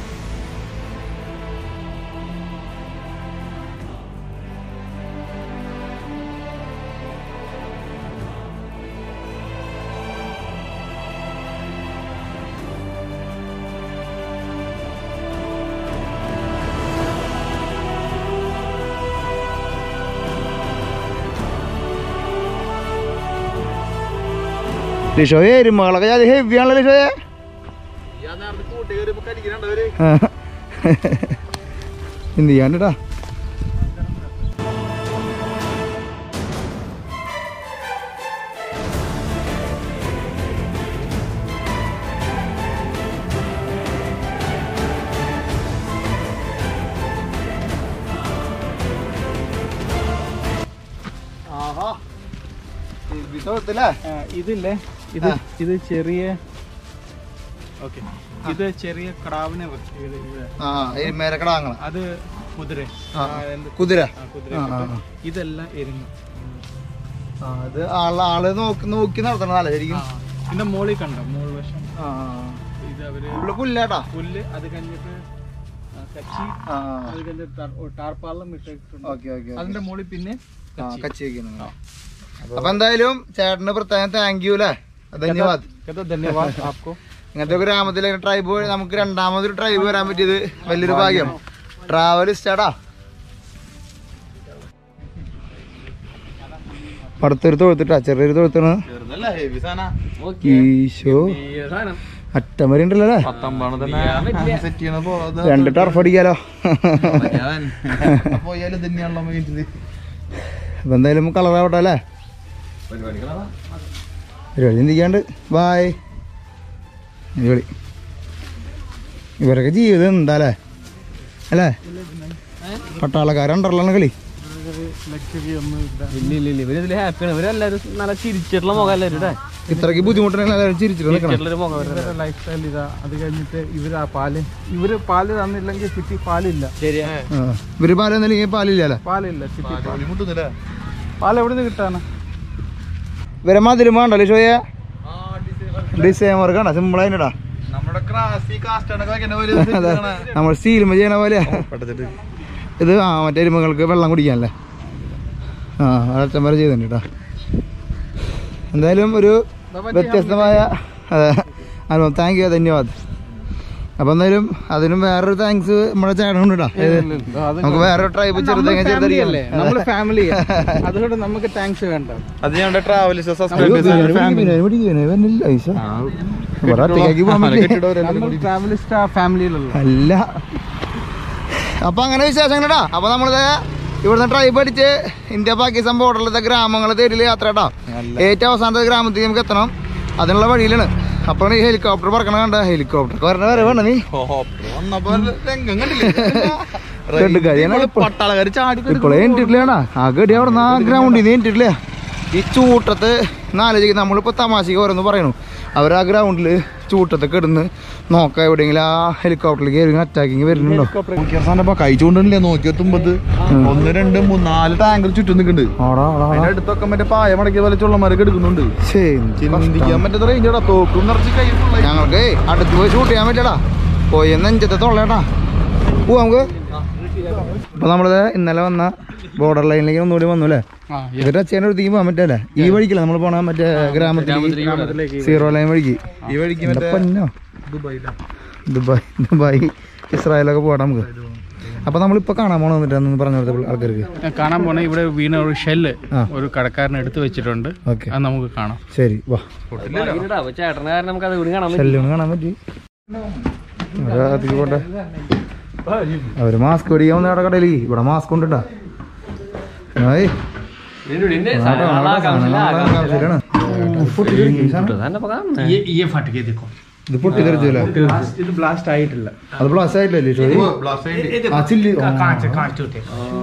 ലിഷോയെ എരുമകളൊക്കെ ഹെവി ആണല്ലോ ലിഷോയെ ആ. എന്ത് ചെയ്യാണ്ടാ ആ, ഇതില്ലേ ഇത് ഇത് ചെറിയ ഓക്കെ ഇത് ചെറിയ ക്രാവിനെ വെച്ച് ഇത് ഇവിടെ. മേരക്കടാങ്ങള അത് കുതിര ആ, ആ, എന്ത് കുതിര ആ, കുതിര ആ, ആ, കിട്ടും. ഇതെല്ലാം എരുമ ആ, അത് ആള് ആള് നോക്കി നോക്കി നടത്തണതല്ലേ ശരിക്കും പിന്നെ മോളിൽ കണ്ടോ മോൾ വശം ആ, ഇത് അവര് ഉള്ള പുല്ലാട്ടാ പുല്ല് അത് കഴിഞ്ഞിട്ട് ആ, കച്ചി ആ അത് കഴിഞ്ഞിട്ട് ടാർ- ഓ, ടാർപ്പാളം ഇട്ടിട്ടുണ്ട് ഓക്കെ ഓക്കെ അതിന്റെ മുകളിൽ പിന്നെ കച്ചി. കച്ചി വെക്കുന്നു അപ്പൊ എന്തായാലും ചേട്ടന് പ്രത്യേകം താങ്ക് യു അല്ലേ ധന്യവാദ് കേട്ടോ ധന്യവാദ് ആപ്കോ ഇങ്ങനത്തെ ഒരു ഗ്രാമത്തിലെ ട്രൈബ് നമുക്ക് രണ്ടാമതൊരു ട്രൈബ് വരാൻ പറ്റിയത് വലിയൊരു ഭാഗ്യം ട്രാവൽ ഇഷ്ടാടാ പടുത്തൊരു തൊഴുത്തിട്ടാ ചെറിയൊരു തൊഴുത്താണ് ചെറുതല്ല ഹെവി സാധന ഈശോ സാധനം അറ്റം വരെ ഉണ്ടല്ലോ അല്ലേ പത്തമ്പാണ് തന്നെ സെറ്റ് ചെയ്യണപ്പോ അത് രണ്ട് ടർഫ് അടിക്കാലോ ഞാൻ പോയാലും തന്നെയാണല്ലോ വീട്ടില് അപ്പൊ എന്തായാലും കളറാവട്ടെ അല്ലേ പരിപാടി ചിന്തിക്കാണ്ട് ബായ് അടിപൊളി ഇവരൊക്കെ ജീവിതം എന്താ അല്ലേ അല്ലേ പട്ടാളക്കാരുണ്ടല്ലോ കളി ലക്ഷറി ഒന്നും ഇല്ല ഇല്ല ഇല്ല ഇല്ല ഇവര് ഇതില് ഹാപ്പിയാണ് ഇവരെല്ലാരും നല്ല ചിരിച്ചിട്ടുള്ള മുഖം എല്ലാവരും ഇവിടെ ഇത്രയ്ക്ക് ബുദ്ധിമുട്ടുണ്ടെങ്കിൽ എല്ലാവരും ചിരിച്ചിട്ട് നിൽക്കണം ചിരിച്ചിട്ടുള്ളൊരു മുഖം അവരുടെ ഇവരുടെ ലൈഫ് സ്റ്റൈൽ ഇതാ അത് കഴിഞ്ഞിട്ട് ഇവര് ആ പാല് ഇവര് പാല് തന്നില്ലെങ്കിൽ സിറ്റി പാലില്ല ശരിയാ ആ. ഇവര് പാലൊന്നും പാലില്ല അല്ലേ പാലില്ല സിറ്റി പാൽ ജോലി മുട്ടുന്നില്ല പാൽ എവിടെ നിന്ന് കിട്ടാണ് ഇവരെ മതിലും വേണ്ടല്ലേ ഷോയെ ഡിസൈൻ വർക്ക് ആണ് സിമ്പിൾ ആയിട്ടാ നമ്മുടെ ക്രാസി കാസ്റ്റാണൊക്കെ വെക്കുന്ന പോലെ ഇത് set അതെ ചെയ്യണ. നമ്മൾ സ്റ്റീലും ചെയ്യണ പോലെ പെട്ടത്തിട്ട്. ഇത് ആ മറ്റേ എരുമകൾക്ക് വെള്ളം കുടിക്കാനല്ലേ ആ അടച്ചം വരെ ചെയ്തിട്ടുണ്ട് കേട്ടോ എന്തായാലും ഒരു വ്യത്യസ്തമായ അതെ അനുഭവം താങ്ക് യു ധന്യവാദ് അപ്പൊ എന്തായാലും അതിനും വേറൊരു താങ്ക്സ് നമ്മുടെ ചേട്ടനുണ്ട് കേട്ടോ ഏത്? നമുക്ക് വേറെ ട്രൈബ് ചെറുതെങ്ങനെ ചെറുതരികയല്ലേ നമ്മള് ഫാമിലി അതുകൊണ്ട് നമുക്ക് താങ്ക്സ് വേണ്ട അത് ഞങ്ങളുടെ ട്രാവൽസ് സബ്സ്ക്രൈബേഴ്സ് ഇവിടെ ഒറ്റയ്ക്കാക്കി പോകാൻ പറ്റില്ല നമ്മൾ ട്രാവലിസ്റ്റ് ഫാമിലിയിലുള്ള അല്ല അപ്പൊ അങ്ങനെ വിശേഷങ്ങളടാ അപ്പൊ നമ്മളിത് ഇവിടുന്ന് ട്രൈബ് അടിച്ച് ഇന്ത്യ പാകിസ്ഥാൻ ബോർഡറിലത്തെ ഗ്രാമങ്ങളെ തേടില് യാത്ര കേട്ടോ ഏറ്റവും അവസാനത്തെ ഗ്രാമത്തിൽ നമുക്ക് എത്തണം അതിനുള്ള വഴിയിലാണ് അപ്പൊ ഈ ഹെലികോപ്റ്റർ പറക്കണ കണ്ട ഹെലികോപ്റ്റർ വരണ വരെ വേണ്ട നീ വന്നപ്പോ രംഗം കണ്ടില്ലേ കണ്ട് കഴിയണ ഇപ്പൊ പട്ടാളക്കാര് ചാടി ഇപ്പോഴേ എനിട്ടില്ലേടാ ആ ഗടി അവിടെ നിന്ന് ആ ഗ്രൗണ്ടിൽ നിന്ന് എനിട്ടില്ലേ ഈ ചൂട്ടത്ത് നാലോചിക്ക് നമ്മളിപ്പോ തമാശക്ക് ഓരോന്ന് പറയണു അവർ ആ ഗ്രൗണ്ടിൽ ചൂട്ടത്ത് കിടന്ന് നോക്കാം എവിടെയെങ്കിലും ആ ഹെലികോപ്റ്ററിൽ കയറി അറ്റാക്കിങ് വരുന്നുണ്ടോ നോക്കിയ കൈ ചൂണ്ടല്ലേ നോക്കിയ തുമ്പത്ത് ഒന്ന് രണ്ട് മൂന്ന് നാല് ടാങ്കർ ചുറ്റും നിൽക്കുന്നുണ്ട് ആടാ ആടാ ആടാ. അതിന്റെ അടുത്തൊക്കെ മറ്റേ പായ മടക്കിയ പോലെ ചുള്ളന്മാരൊക്കെ എടുക്കുന്നുണ്ട് ശ്ശേ, എന്ത് ചിന്തിക്കാൻ പറ്റാത്ത റേഞ്ചാടാ തോക്കും നിറച്ച് കൈ full ആയി. ഞങ്ങൾക്ക് അടുത്ത് പോയി ഷൂട്ട് ചെയ്യാൻ പറ്റില്ലടാ പോയി നെഞ്ചത്തെ തൊള്ളേട്ടാ പോവാ നമുക്ക് അപ്പൊ നമ്മളിത് ഇന്നലെ വന്ന ബോർഡർ ലൈനിലേക്ക് ഒന്നുകൂടി വന്നു അല്ലേ എന്നിട്ട് അച്ഛനെ ഒരു തീ പോകാൻ പറ്റല്ലേ ഈ വഴിക്കല്ല നമ്മൾ പോണ മറ്റേ ഗ്രാമത്തിലേക്ക് സീറോ ലൈൻ വഴിക്ക് ഈ വഴിക്ക് എന്റെ മറ്റേ പൊന്നോ ദുബായിലാ ദുബായ് ദുബായ് ഇസ്രായേലൊക്കെ പോകാം നമുക്ക് അപ്പൊ നമ്മളിപ്പോ കാണാൻ പോണ വന്നിട്ട് പറഞ്ഞു കൊടുത്ത ആൾക്കാർക്ക് കാണാൻ പോണ ഇവിടെ വീണ ഒരു ഷെല്ല് ആ. ഒരു കടക്കാരൻ എടുത്തു വെച്ചിട്ടുണ്ട് ഓക്കെ അത് നമുക്ക് കാണാം ശരി വാ ഇങ്ങനെടാ, അപ്പൊ ചേട്ടന് കാരണം നമുക്ക് അത് കൂടി കാണാൻ പറ്റും ശല്യം കാണാൻ പറ്റി അതിക്ക് പോട്ടെ അവര് മാസ്ക് മേടിക്കാൻ വന്ന അവിടെ കടയിലേക്ക് ഇവിടെ മാസ്ക് കൊണ്ടിട്ടാ ഏയ് ഇതിന്റെ ഉള്ളിന്റെ ആട്ടോ, സാധനം ആട്ടോ, ആകാം, സാധനം ആകാം. ആകാം, ശരിയാണ്. പൊട്ടിത്തെറിക്കും ഈ സാധനം. ഇതാണ് ഇപ്പൊ കാണുന്നെ. ഈ ഫട്ടക്കെ देखो ഇത് പൊട്ടിത്തെറിച്ചല്ലേ ഇത് ബ്ലാസ്റ്റ് ആയിട്ടില്ല അത് ബ്ലാസ്റ്റ് ആയിട്ടില്ലേ ഷോയി ബ്ലാസ്റ്റ് ആയിട്ട് ആ ചില്ല് ഓ. കാണിച്ച് കാണിച്ചു വിട്ടേ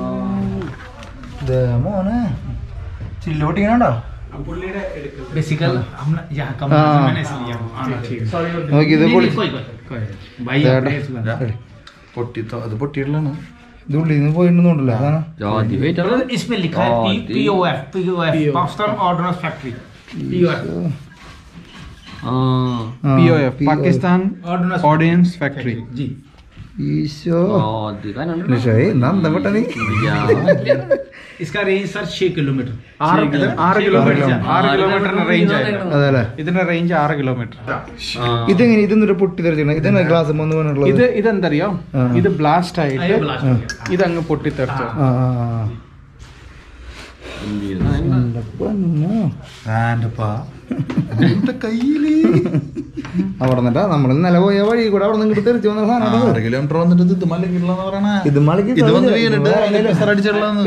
ദേ മോനെ ചില്ല് പൊട്ടിക്കണോ बेसिकल हम यहाँ कम हाँ। मैंने इसलिए आना ठीक है നോക്കി ഇത് പൊളി कोई कोई कोई भाई ദേടാ. आपने इस बार- എടി, പൊട്ടി അത് പൊട്ടിയിട്ടുള്ളതാണ് ഇത് ഉള്ളിൽ നിന്ന് പോയിട്ടുണ്ടോണ്ടല്ലോ അതാണ് ജാതി വെയിറ്റ് ആണ്. इसमें लिखा है हाँ, P O F P O F Pakistan ordnance factory P O F ആ. ആ, POF POF. Pakistan ordnance factory जी ഈശോ ജാതി കാണുന്നുണ്ടോ? ഷോയി എന്നാ എന്താ പെട്ട നീ ജാതി. इसका रेंज सर छह किलोमीटर ആറ് ആറ് കിലോമീറ്റർ ആറ് കിലോമീറ്ററിന് റേഞ്ച് ആയിരുന്നു അതെ അല്ലേ ഇതിന്റെ റേഞ്ച് ആറ് കിലോമീറ്റർ ആ. ഇതെങ്ങനെ ഇതൊന്നൊരു പൊട്ടിത്തെറിച്ചിട്ടുണ്ട് ഇതെങ്ങനെ ഗ്ലാസ് വന്ന് ഇത് വീണുള്ളത് ഇതെന്തറിയോ ആ. ഇത് ബ്ലാസ്റ്റ് ആയിട്ട് ഇതങ്ങ് പൊട്ടിത്തെറിച്ചു ആ ആ ആ എന്റെ പൊന്നോ. കയ്യില് അവിടെ നിന്നിട്ടാ നമ്മൾ ഇന്നലെ പോയ വഴി കൂടെ അവിടെ നിന്ന് ഇങ്ങോട്ട് തെറിച്ച് വന്ന സാധനം ആറ് കിലോമീറ്റർ വന്നിട്ട് ഇത് മലക്കിട്ടുള്ള പറയണേ ഇത് മലക്ക് ഇത് വന്ന് സാധനം വീണിട്ട് ഇല്ല. അതിന്റെ പിസർ അടിച്ചിട്ടുള്ളതാണ്.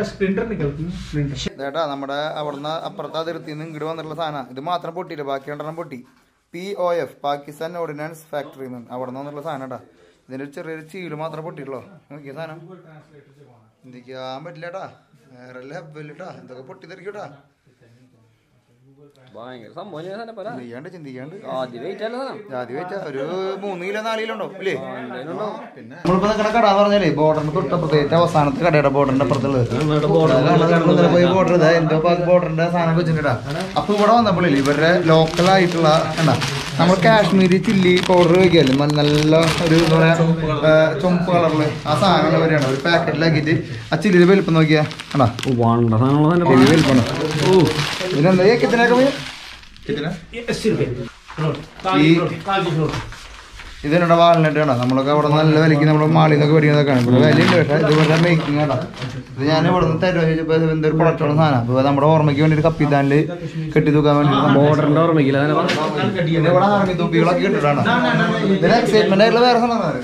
ചേട്ടാ നമ്മുടെ അവിടുന്ന് അപ്പുറത്തെ അതിർത്തി നിന്ന് ഇങ്ങോട്ട് വന്നിട്ടുള്ള സാധനം ഇത് മാത്രം പൊട്ടിയില്ല ബാക്കി രണ്ടെണ്ണം പൊട്ടി P O F Pakistan ordnance factory അവിടെ നിന്ന് വന്നിട്ടുള്ള സാധനം കേട്ടാ ഇതിന്റെ ഒരു ചെറിയൊരു ചീല് മാത്രം പൊട്ടിയിട്ടുള്ളൂ നോക്കിയ സാധനം ചിന്തിക്കാൻ പറ്റില്ലട്ടാ വേറെ ലെവലിട്ടാ എന്തൊക്കെ പൊട്ടിത്തെറിക്കൂട്ടാ ഭയങ്കര സംഭവം ഞാൻ സാധനം പറയാം. ചിന്തിക്കാണ്ട് ചിന്തിക്കാണ്ട് ജാതി വെയിറ്റ് അല്ല സാധനം. ജാതി വെച്ച ഒരു മൂന്ന് കിലോ നാല് കിലോ ഉണ്ടോ ഇല്ലേ എന്തായാലും ഉണ്ടാവും. നമ്മളിപ്പോ നിൽക്കുന്ന കട എന്ന് പറഞ്ഞാലേ ബോർഡറിന് തൊട്ടപ്പുറത്ത് ഏറ്റവും അവസാനത്തെ കടയുടെ ബോർഡറിന്റെ അപ്പുറത്തുള്ളത് നമ്മളിന്നലെ പോയി ബോർഡർ ഇതാ എന്തോ ബോർഡറിന്റെ സാധനം വെച്ചിട്ടാ അപ്പൊ ഇവിടെ വന്നപ്പോഴേ ഇവരുടെ ലോക്കൽ ആയിട്ടുള്ള എന്താ നമ്മൾ കാശ്മീരി ചില്ലി പൗഡർ വെക്കല്ലേ നല്ല നല്ല ഒരു എന്താ പറയാ ഏ, ചുമപ്പ് കളറില് ആ സാധനം വരെയാണ് ഒരു പാക്കറ്റിലാക്കിയിട്ട് ആ ചില്ലിയുടെ വലിപ്പം നോക്കിയാ കണ്ടാ ഓ, വണ്ട സാധനമുള്ള സാധനം വലിയ വലിപ്പമാണ് ഓ ഇതിനെന്താ ഏക്കത്തിനൊക്കെ പോയി ഈ ഇതിനുള്ള വാളിനിട്ട് വേണം നമ്മളൊക്കെ അവിടെ നല്ല വിലയ്ക്ക് നമ്മൾ മാളിൽ നിന്നൊക്കെ മേടിക്കുന്നതൊക്കെയാണ് ഇവിടെ വിലയുണ്ട് പക്ഷേ ഇത് ഇവരുടെ മേക്കിംഗ് കേട്ടോ ഇത് ഞാൻ ഇവിടെ നിന്ന് തരുമോ ചോദിച്ചപ്പോൾ ഇത് എന്തൊരു പ്രൊഡക്റ്റുള്ള സാധനം അപ്പോൾ നമ്മുടെ ഓർമ്മയ്ക്ക് വേണ്ടി ഒരു കപ്പിത്താനിൽ കെട്ടി തൂക്കാൻ വേണ്ടി ബോർഡറിന്റെ ഓർമ്മയില്ല സാധനം പിന്നെ ഇവിടെ ആർമി തൊപ്പികളൊക്കെ ഇട്ടിട്ടാണ് ഇതിന് എക്സൈറ്റ്മെന്റ് ആയിട്ടുള്ള വേറെ സാധനം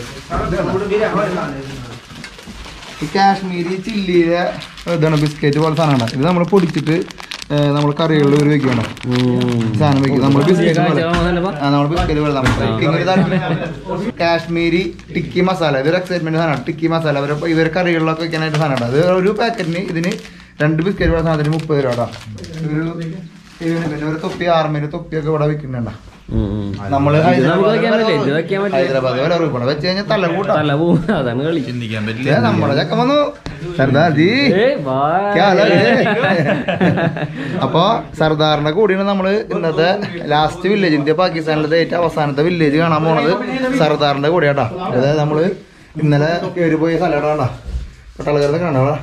ഈ കാശ്മീരി ചില്ലിയുടെ ഇതാണ് ബിസ്ക്കറ്റ് പോലെ സാധനമാണ് ഇത് നമ്മൾ പൊടിച്ചിട്ട് നമ്മൾ കറികളിൽ ഒരു വെക്കണം സാധനം വെക്കും നമ്മൾ ബിസ്ക്കറ്റ് പോലെ ആ നമ്മൾ ബിസ്ക്കറ്റ് പോലെ നമ്മൾ ഇങ്ങനെ ഇതാക്കി കാശ്മീരി ടിക്കി മസാല ഇതൊരു എക്സൈറ്റ്മെന്റ് സാധനമാണ് ടിക്കി മസാല ഇവരെ ഇവരെ കറികളിലൊക്കെ വെക്കാനായിട്ട് സാധനമാണ് അത് ഒരു പാക്കറ്റിന് ഇതിന് രണ്ട് ബിസ്ക്കറ്റ് പോലെ സാധനത്തിന് മുപ്പത് രൂപ കേട്ടോ ഒരു ഇതിന് പിന്നെ ഒരു തൊപ്പി ആർമേര് തൊപ്പിയൊക്കെ ഇവിടെ വെക്കുന്നുണ്ടാ നമ്മള് ഇത് നമുക്ക് വെക്കാൻ പറ്റില്ല, ഇത് വെക്കാൻ പറ്റില്ല. ഹൈദരാബാദ് വരെ ഇവിടെ വെച്ച് കഴിഞ്ഞാൽ തല കൂട്ടാ തല പോവും അതാണ് കളി ചിന്തിക്കാൻ ഏ, പറ്റില്ല നമ്മുടെ ചക്ക വന്നു സർദാർജി ഏയ്, bye. ക്യാ ഹാൽ ഹൈ? അപ്പൊ സർദാറിന്റെ കൂടിയാണ് നമ്മള് ഇന്നത്തെ ലാസ്റ്റ് വില്ലേജ് ഇന്ത്യ പാകിസ്ഥാനിലത്തെ ഏറ്റവും അവസാനത്തെ വില്ലേജ് കാണാൻ പോണത് സർദാറിന്റെ കൂടെയാട്ടാ അതായത് നമ്മള് ഇന്നലെ കയറി പോയ സ്ഥലമാടാ പട്ടാളക്കാരത്തെ കാണാടാ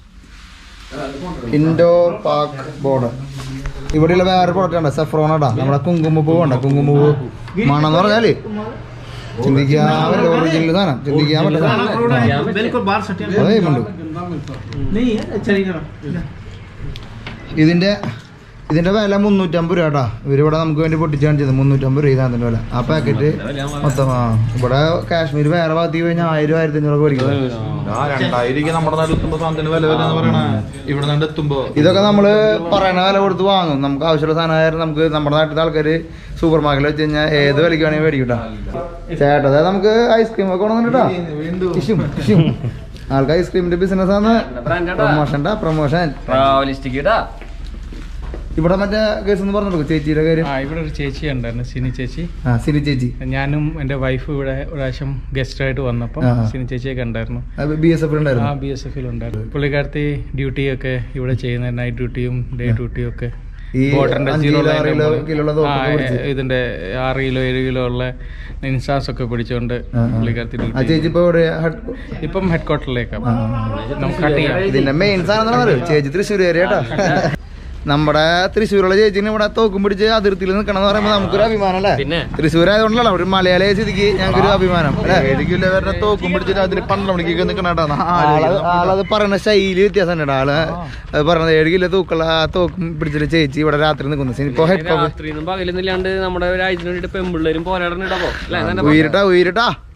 ഇൻഡോ പാക് ബോർഡർ ഇവിടെയുള്ള വേറെ പ്രോഡക്റ്റ് ഉണ്ട് സെഫ്രോണാടാ നമ്മുടെ കുങ്കുമപ്പൂ ഉണ്ട് കുങ്കുമപ്പൂ മണം എന്ന് പറഞ്ഞാല് ചിന്തിക്കാൻ പറ്റില്ല ഒറിജിനൽ സാധനം ചിന്തിക്കാൻ പറ്റില്ല സാധനം बिल्कुल बाहर सटिया അതേ ഉണ്ട് नहीं है चलेगा ഇതിന്റെ ഇതിന്റെ വില മുന്നൂറ്റമ്പത് രൂപ കേട്ടോ ഇവരിവിടെ നമുക്ക് വേണ്ടി പൊട്ടിച്ച് കാണിച്ചത് മുന്നൂറ്റമ്പത് രൂപ ഇതിന്റെ വില ആ പാക്കറ്റ് മൊത്തം ആ ഇവിടെ കാശ്മീർ വേറെ ഭാഗത്തേക്ക് കഴിഞ്ഞാൽ ആയിരം ആയിരത്തി അഞ്ഞൂറൊക്കെ മേടിക്കുന്നത് ആ രണ്ടായിരം നമ്മുടെ നാട്ടിൽ എത്തുമ്പോ സാധനത്തിന് വില വരുന്ന പറയണ ഇവിടെ നിന്ന് എത്തുമ്പോ ഇതൊക്കെ നമ്മള് പറയണ വില കൊടുത്ത് വാങ്ങും നമുക്ക് ആവശ്യമുള്ള സാധനമായാലും നമുക്ക് നമ്മുടെ നാട്ടിലത്തെ ആൾക്കാര് സൂപ്പർ മാർക്കറ്റിൽ വെച്ച് കഴിഞ്ഞാൽ ഏത് വിലയ്ക്ക് വേണമെങ്കിൽ മേടിക്കും കേട്ടോ ചേട്ടാ അതായത് നമുക്ക് ഐസ്ക്രീം ഒക്കെ കൊണ്ടുവന്നിട്ടാ ഇഷും ഇഷും ആൾക്ക് ഐസ്ക്രീമിന്റെ ബിസിനസ് ആണ് പ്രൊമോഷൻ പ്രൊമോഷൻ ട്രാവലിസ്റ്റിക് ഇടാ ഇവിടെ മറ്റേ കേസ് എന്ന് പറഞ്ഞു ചേച്ചിയുടെ കാര്യം ആ ഇവിടെ ഒരു ചേച്ചി ഉണ്ടായിരുന്നു സിനി ചേച്ചി ആ സിരി ചേച്ചി ഞാനും എൻ്റെ വൈഫ് ഇവിടെ ഒരു പ്രാവശ്യം ഗസ്റ്റായിട്ട് വന്നപ്പോൾ ആ, ആ. സിനി ചേച്ചിയെ കണ്ടായിരുന്നു ബി എസ് എഫ് ആ ഉണ്ടായിരുന്നു ബി എസ് എഫിൽ ഉണ്ടായിരുന്നു പുള്ളിക്കാരത്തി ഡ്യൂട്ടിയൊക്കെ ഇവിടെ ചെയ്യുന്ന നൈറ്റ് ഡ്യൂട്ടിയും ഡേ ഡ്യൂട്ടിയും ഒക്കെ ഈ ബോർഡറിന്റെ അഞ്ച് zero കിലോ, line ആറ് കിലോ, നമ്മള് കിലോയുള്ള ആ, തോക്കൊക്കെ പിടിച്ച്. ഇതിന്റെ ആറ് കിലോ ഏഴ് കിലോ ഉള്ള നിൻസാസ് ഒക്കെ പിടിച്ചുകൊണ്ട് ആ, ആ. പുള്ളിക്കാരത്തി ആ duty ചേച്ചി ഇപ്പൊ ഇവിടെ ഹെഡ്- ഇപ്പം ഹെഡ് ക്വാർട്ടറിലേക്കാണ് ആ. നമുക്ക് കട്ട് ചെയ്യാം ഇതിന്റെ മെയിൻ സാധനം എന്താണെന്ന് അറിയോ ചേച്ചി തൃശ്ശൂർ കേട്ടോ നമ്മുടെ തൃശ്ശൂരുള്ള ചേച്ചിനെ ഇവിടെ തോക്കും പിടിച്ച് അതിർത്തിയിൽ നിൽക്കണം എന്ന് പറയുമ്പോൾ നമുക്കൊരു അഭിമാനം അല്ലേ പിന്നെ? തൃശ്ശൂർ ആയതുകൊണ്ടല്ലോ ഒരു മലയാളിയെ സ്ഥിതിക്ക് ഞങ്ങൾക്കൊരു അഭിമാനം അല്ലേ ഏഴ് കിലോ വരെ തോക്കും പിടിച്ചിട്ട് അതിന് പന്ത്രണ്ട് മണിക്കൊക്കെ നിൽക്കണേട്ടാ ആളത് ആളത് പറയുന്ന ശൈലി വ്യത്യാസം ഉണ്ട് ആള് അത് പറഞ്ഞത് ഏഴ് കിലോ തൂക്കുള്ള ആ തോക്കും പിടിച്ചിട്ട് ചേച്ചി ഇവിടെ രാത്രി നിൽക്കുന്നു ഇപ്പൊ ഹെഡ് രാത്രിന്നും പകലൊന്നും ഇല്ലാണ്ട് നമ്മുടെ രാജ്യത്തിന് വേണ്ടിട്ട് പെമ്പിള്ളേരും പോരാടണം ഇടാപ്പോ അല്ലെ ഉയരട്ടാ ഉയരട്ടാ